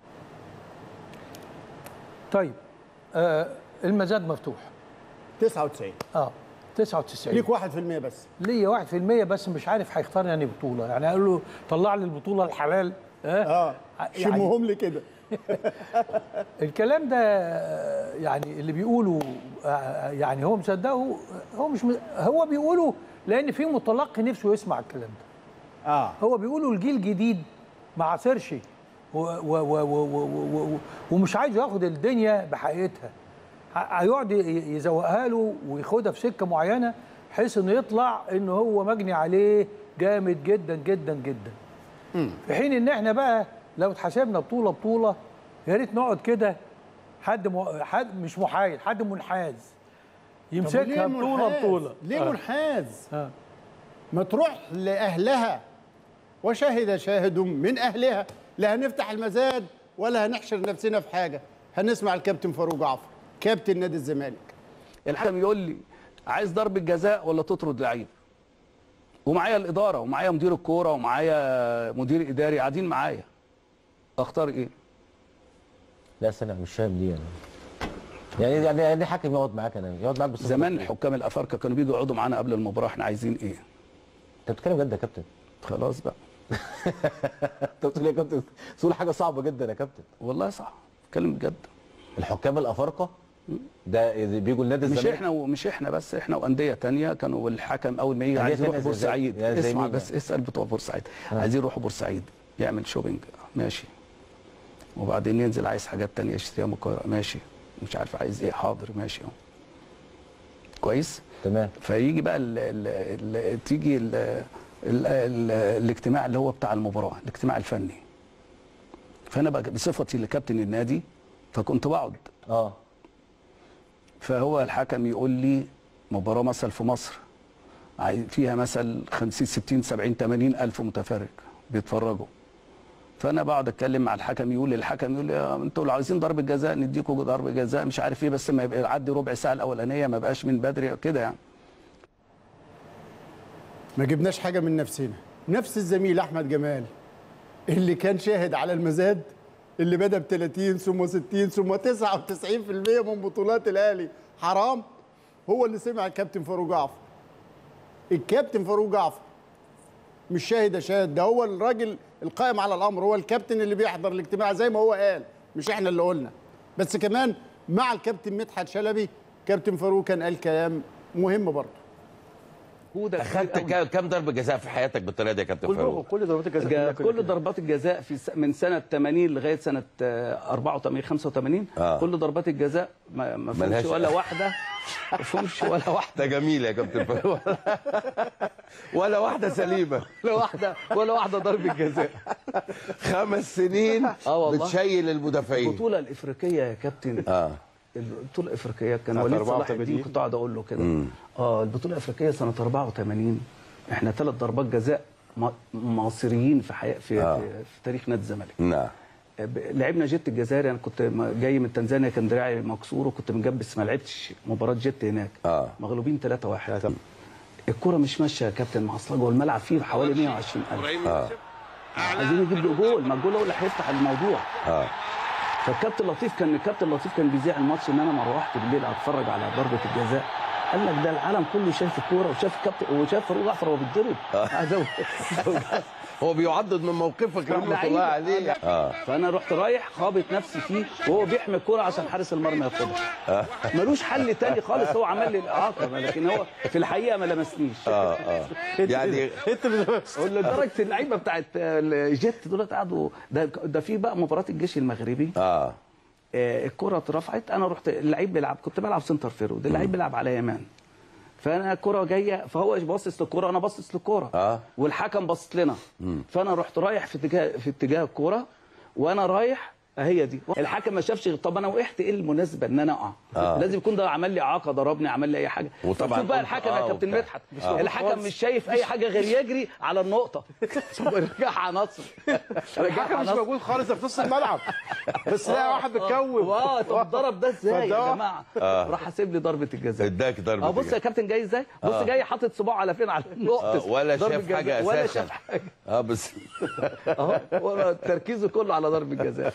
طيب آه المزاد مفتوح 99 اه 99 ليك 1% بس ليا 1% بس مش عارف هيختار يعني بطوله يعني اقول له طلع لي البطوله الحلال اه شمهم لي كده الكلام ده آه، يعني اللي بيقوله آه، يعني هو مصدقه هو مش م- هو بيقوله لان في متلقي نفسه يسمع الكلام ده اه هو بيقوله الجيل الجديد ما عاصرش و- و- و- و- و- و- و- ومش عايز ياخد الدنيا بحقيقتها ه- هيقعد ي- يزوقها له وياخدها في سكه معينه بحيث انه يطلع ان هو مجني عليه جامد جدا جدا جدا في حين ان احنا بقى لو اتحسبنا بطوله بطوله يا ريت نقعد كده حد م... حد مش محايد حد منحاز طب يمسكها ليه بطوله منحاز؟ بطوله ليه آه. منحاز آه. ما تروح لاهلها وشهد شاهد من اهلها لا هنفتح المزاد ولا هنحشر نفسنا في حاجه هنسمع الكابتن فاروق جعفر كابتن نادي الزمالك الحكم يقول لي عايز ضربه جزاء ولا تطرد لعيب ومعايا الاداره ومعايا مدير الكوره ومعايا مدير اداري قاعدين معايا اختار ايه لا استنى مش فاهم دي انا يعني يعني يعني حكم يقعد معاك انا يقعد معاك بس زمان الحكام الافارقه كانوا بيجوا يقعدوا معانا قبل المباراه احنا عايزين ايه انت بتتكلم جد يا كابتن خلاص بقى انت بتقول إيه يا كابتن تقول حاجه صعبه جدا يا كابتن والله صح اتكلم بجد الحكام الافارقه ده بيجوا النادي مش الزمالك احنا ومش احنا بس احنا وانديه تانية كانوا الحكم اول ما يجي أندية عايز يروح تانية زي- بورسعيد زي- زي اسمع مين بس يعني؟ اسال بتوع بورسعيد آه. عايزين يروحوا بورسعيد يعمل شوبينج ماشي وبعدين ينزل عايز حاجات تانية يشتريها من القاهره ماشي مش عارف عايز ايه حاضر ماشي اهو كويس تمام فيجي بقى ال ال ال تيجي ال ال ال الاجتماع اللي هو بتاع المباراه الاجتماع الفني فانا بقى بصفتي لكابتن النادي فكنت بقعد اه فهو الحكم يقول لي مباراه مثلا في مصر عاي- فيها مثلا 50 60 70 80 الف متفرج بيتفرجوا فانا بقعد اتكلم مع الحكم يقول لي الحكم يقول لي آه، انتوا لو عايزين ضربه جزاء نديكم ضربه جزاء مش عارف ايه بس ما يبقى يعدي ربع ساعه الاولانيه ما بقاش من بدري كده يعني ما جبناش حاجه من نفسنا نفس الزميل احمد جمال اللي كان شاهد على المزاد اللي بدا ب 30 ثم 60 ثم 99% من بطولات الاهلي حرام هو اللي سمع الكابتن فاروق جعفر الكابتن فاروق جعفر مش شاهد يا شاهد ده هو الراجل القائم على الامر هو الكابتن اللي بيحضر الاجتماع زي ما هو قال مش احنا اللي قلنا بس كمان مع الكابتن مدحت شلبي كابتن فاروق كان قال كلام مهم برضه اخدت كا- كام ضربه جزاء في حياتك بالطريقه دي يا كابتن فاروق كل ضربات الجزاء كل ضربات الجزاء في س- من سنه 80 لغايه سنه آه، 84 85 آه. كل ضربات الجزاء ما ما فيهمش ملهاش- ولا واحده ما فيهمش ولا واحده ده جميل يا كابتن فاروق ولا واحده سليمه ولا واحده ولا واحده ضربه جزاء خمس سنين اه والله بتشيل المدافعين البطوله الافريقيه يا كابتن اه البطوله الافريقيه كان سنة وليد صلاح 84. الدين كنت اقعد اقول له كده مم. اه البطوله الافريقيه سنه 84 احنا ثلاث ضربات جزاء م- مصريين في حياة في, آه. في, في تاريخ نادي الزمالك نعم ب- لعبنا جيت الجزائري انا كنت م- جاي من تنزانيا كان دراعي مكسور وكنت مجبس ما لعبتش مباراه جيت هناك اه مغلوبين 3 1 الكره مش ماشيه يا كابتن مع اصلا جوه الملعب فيه حوالي 120000 اه عايزين نجيب جول ما الجول هو اللي هيفتح الموضوع اه فالكابتن لطيف كان الكابتن لطيف كان بيذيع الماتش ان انا ما روحت بالليل اتفرج على ضربه الجزاء قال لك ده العالم كله شايف الكوره وشاف الكابتن وشاف فاروق جعفر وهو بيتضرب عايز أقول- هو بيعضد من موقفك رحمه لعيب. الله عليه اه فانا رحت رايح خابط نفسي فيه وهو بيحمي الكوره عشان حارس المرمى ياخدها اه ملوش حل تاني خالص هو عمل لي الاعاقه لكن هو في الحقيقه ما لمسنيش اه اه يعني انت لدرجه اللعيبه بتاعت الجيت دول قعدوا ده ده في بقى مباراه الجيش المغربي اه آه، الكره اترفعت انا رحت اللعيب بيلعب كنت بلعب سنتر فيرود اللعيب بيلعب على يمان فانا الكره جايه فهو باصص للكره انا باصص للكره اه والحكم باصص لنا مم. فانا رحت رايح في اتجاه في اتجاه الكوره وانا رايح هي دي الحكم ما شافش غير- طب انا وقعت ايه المناسبه ان انا اقع آه. لازم يكون ده عمل لي اعاقه ضربني عمل لي اي حاجه وطبعاً شوف بقى قلت الحكم آه يا كابتن وبتاع. مدحت آه. الحكم مش شايف اي حاجه غير يجري على النقطه ثم يرجعها نصر الحكم مش موجود خالص ده في نص الملعب بس لا واحد بتكوم اه طب الضرب ده ازاي يا فده- جماعه آه. راح حاسب لي ضربه الجزاء اداك ضربه اه بص يا جزاء. كابتن جاي ازاي بص آه. جاي حاطط صباعه على فين على النقطه آه، ولا ضربة شاف حاجه جزاء، ولا اساسا شاف حاجه اه بس اهو هو تركيزه كله على ضربه الجزاء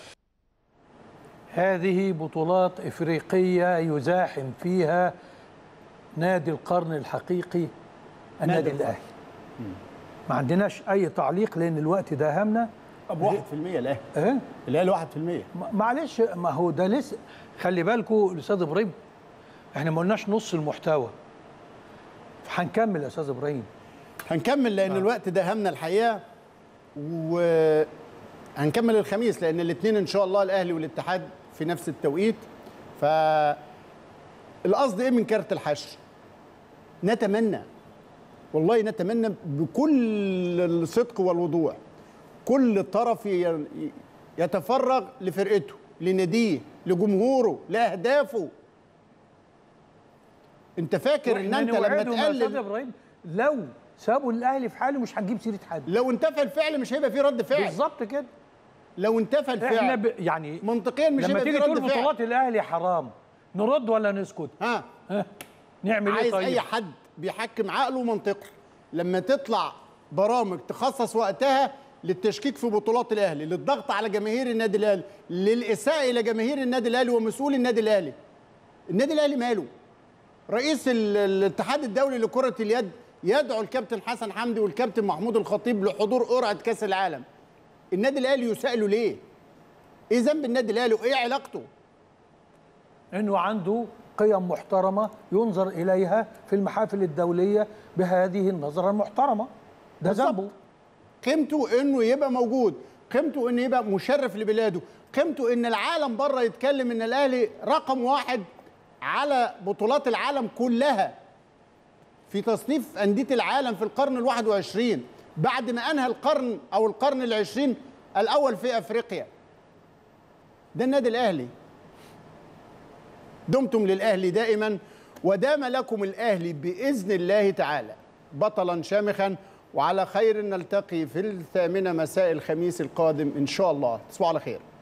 هذه بطولات إفريقية يزاحم فيها نادي القرن الحقيقي النادي الأهلي ما عندناش أي تعليق لأن الوقت ده همنا طب 1% الاهلي إيه؟ الاهلي 1% ما- معلش ما هو ده لسه خلي بالكوا الاستاذ ابراهيم احنا ما قلناش نص المحتوى هنكمل يا استاذ ابراهيم هنكمل لان الوقت ده همنا الحقيقه وهنكمل الخميس لان الاثنين ان شاء الله الاهلي والاتحاد في نفس التوقيت ف القصد ايه من كارت الحشر نتمنى والله نتمنى بكل الصدق والوضوح كل طرف ي- يتفرغ لفرقته لناديه لجمهوره لاهدافه انت فاكر ان وإحنا انت لما نوعدهم يا استاذ تقلل ابراهيم لو سابوا الاهلي في حاله مش هنجيب سيره حد لو انتفى الفعل مش هيبقى فيه رد فعل بالظبط كده لو انتفى الفعل احنا ب... يعني منطقيا مش لما هيبقى تيجي فيه تقول رد فعل بطولات الاهلي حرام نرد ولا نسكت ها ها نعمل ايه عايز طيب اي حد بيحكم عقله ومنطقه لما تطلع برامج تخصص وقتها للتشكيك في بطولات الاهلي للضغط على جماهير النادي الاهلي للاساءه الى جماهير النادي الاهلي ومسؤول النادي الاهلي النادي الاهلي ماله رئيس ال- الاتحاد الدولي لكره اليد يدعو الكابتن حسن حمدي والكابتن محمود الخطيب لحضور قرعه كاس العالم النادي الاهلي يسأله ليه ايه ذنب النادي الاهلي وايه علاقته انه عنده قيم محترمه ينظر اليها في المحافل الدوليه بهذه النظره المحترمه ده بالظبط. ذنبه قيمته انه يبقى موجود قيمته انه يبقى مشرف لبلاده قيمته ان العالم بره يتكلم ان الاهلي رقم واحد على بطولات العالم كلها في تصنيف أندية العالم في القرن الواحد وعشرين بعد ما أنهى القرن أو القرن العشرين الأول في أفريقيا ده النادي الأهلي دمتم للأهلي دائما ودام لكم الأهلي بإذن الله تعالى بطلا شامخا وعلى خير نلتقي في الثامنة مساء الخميس القادم إن شاء الله تصبحوا على خير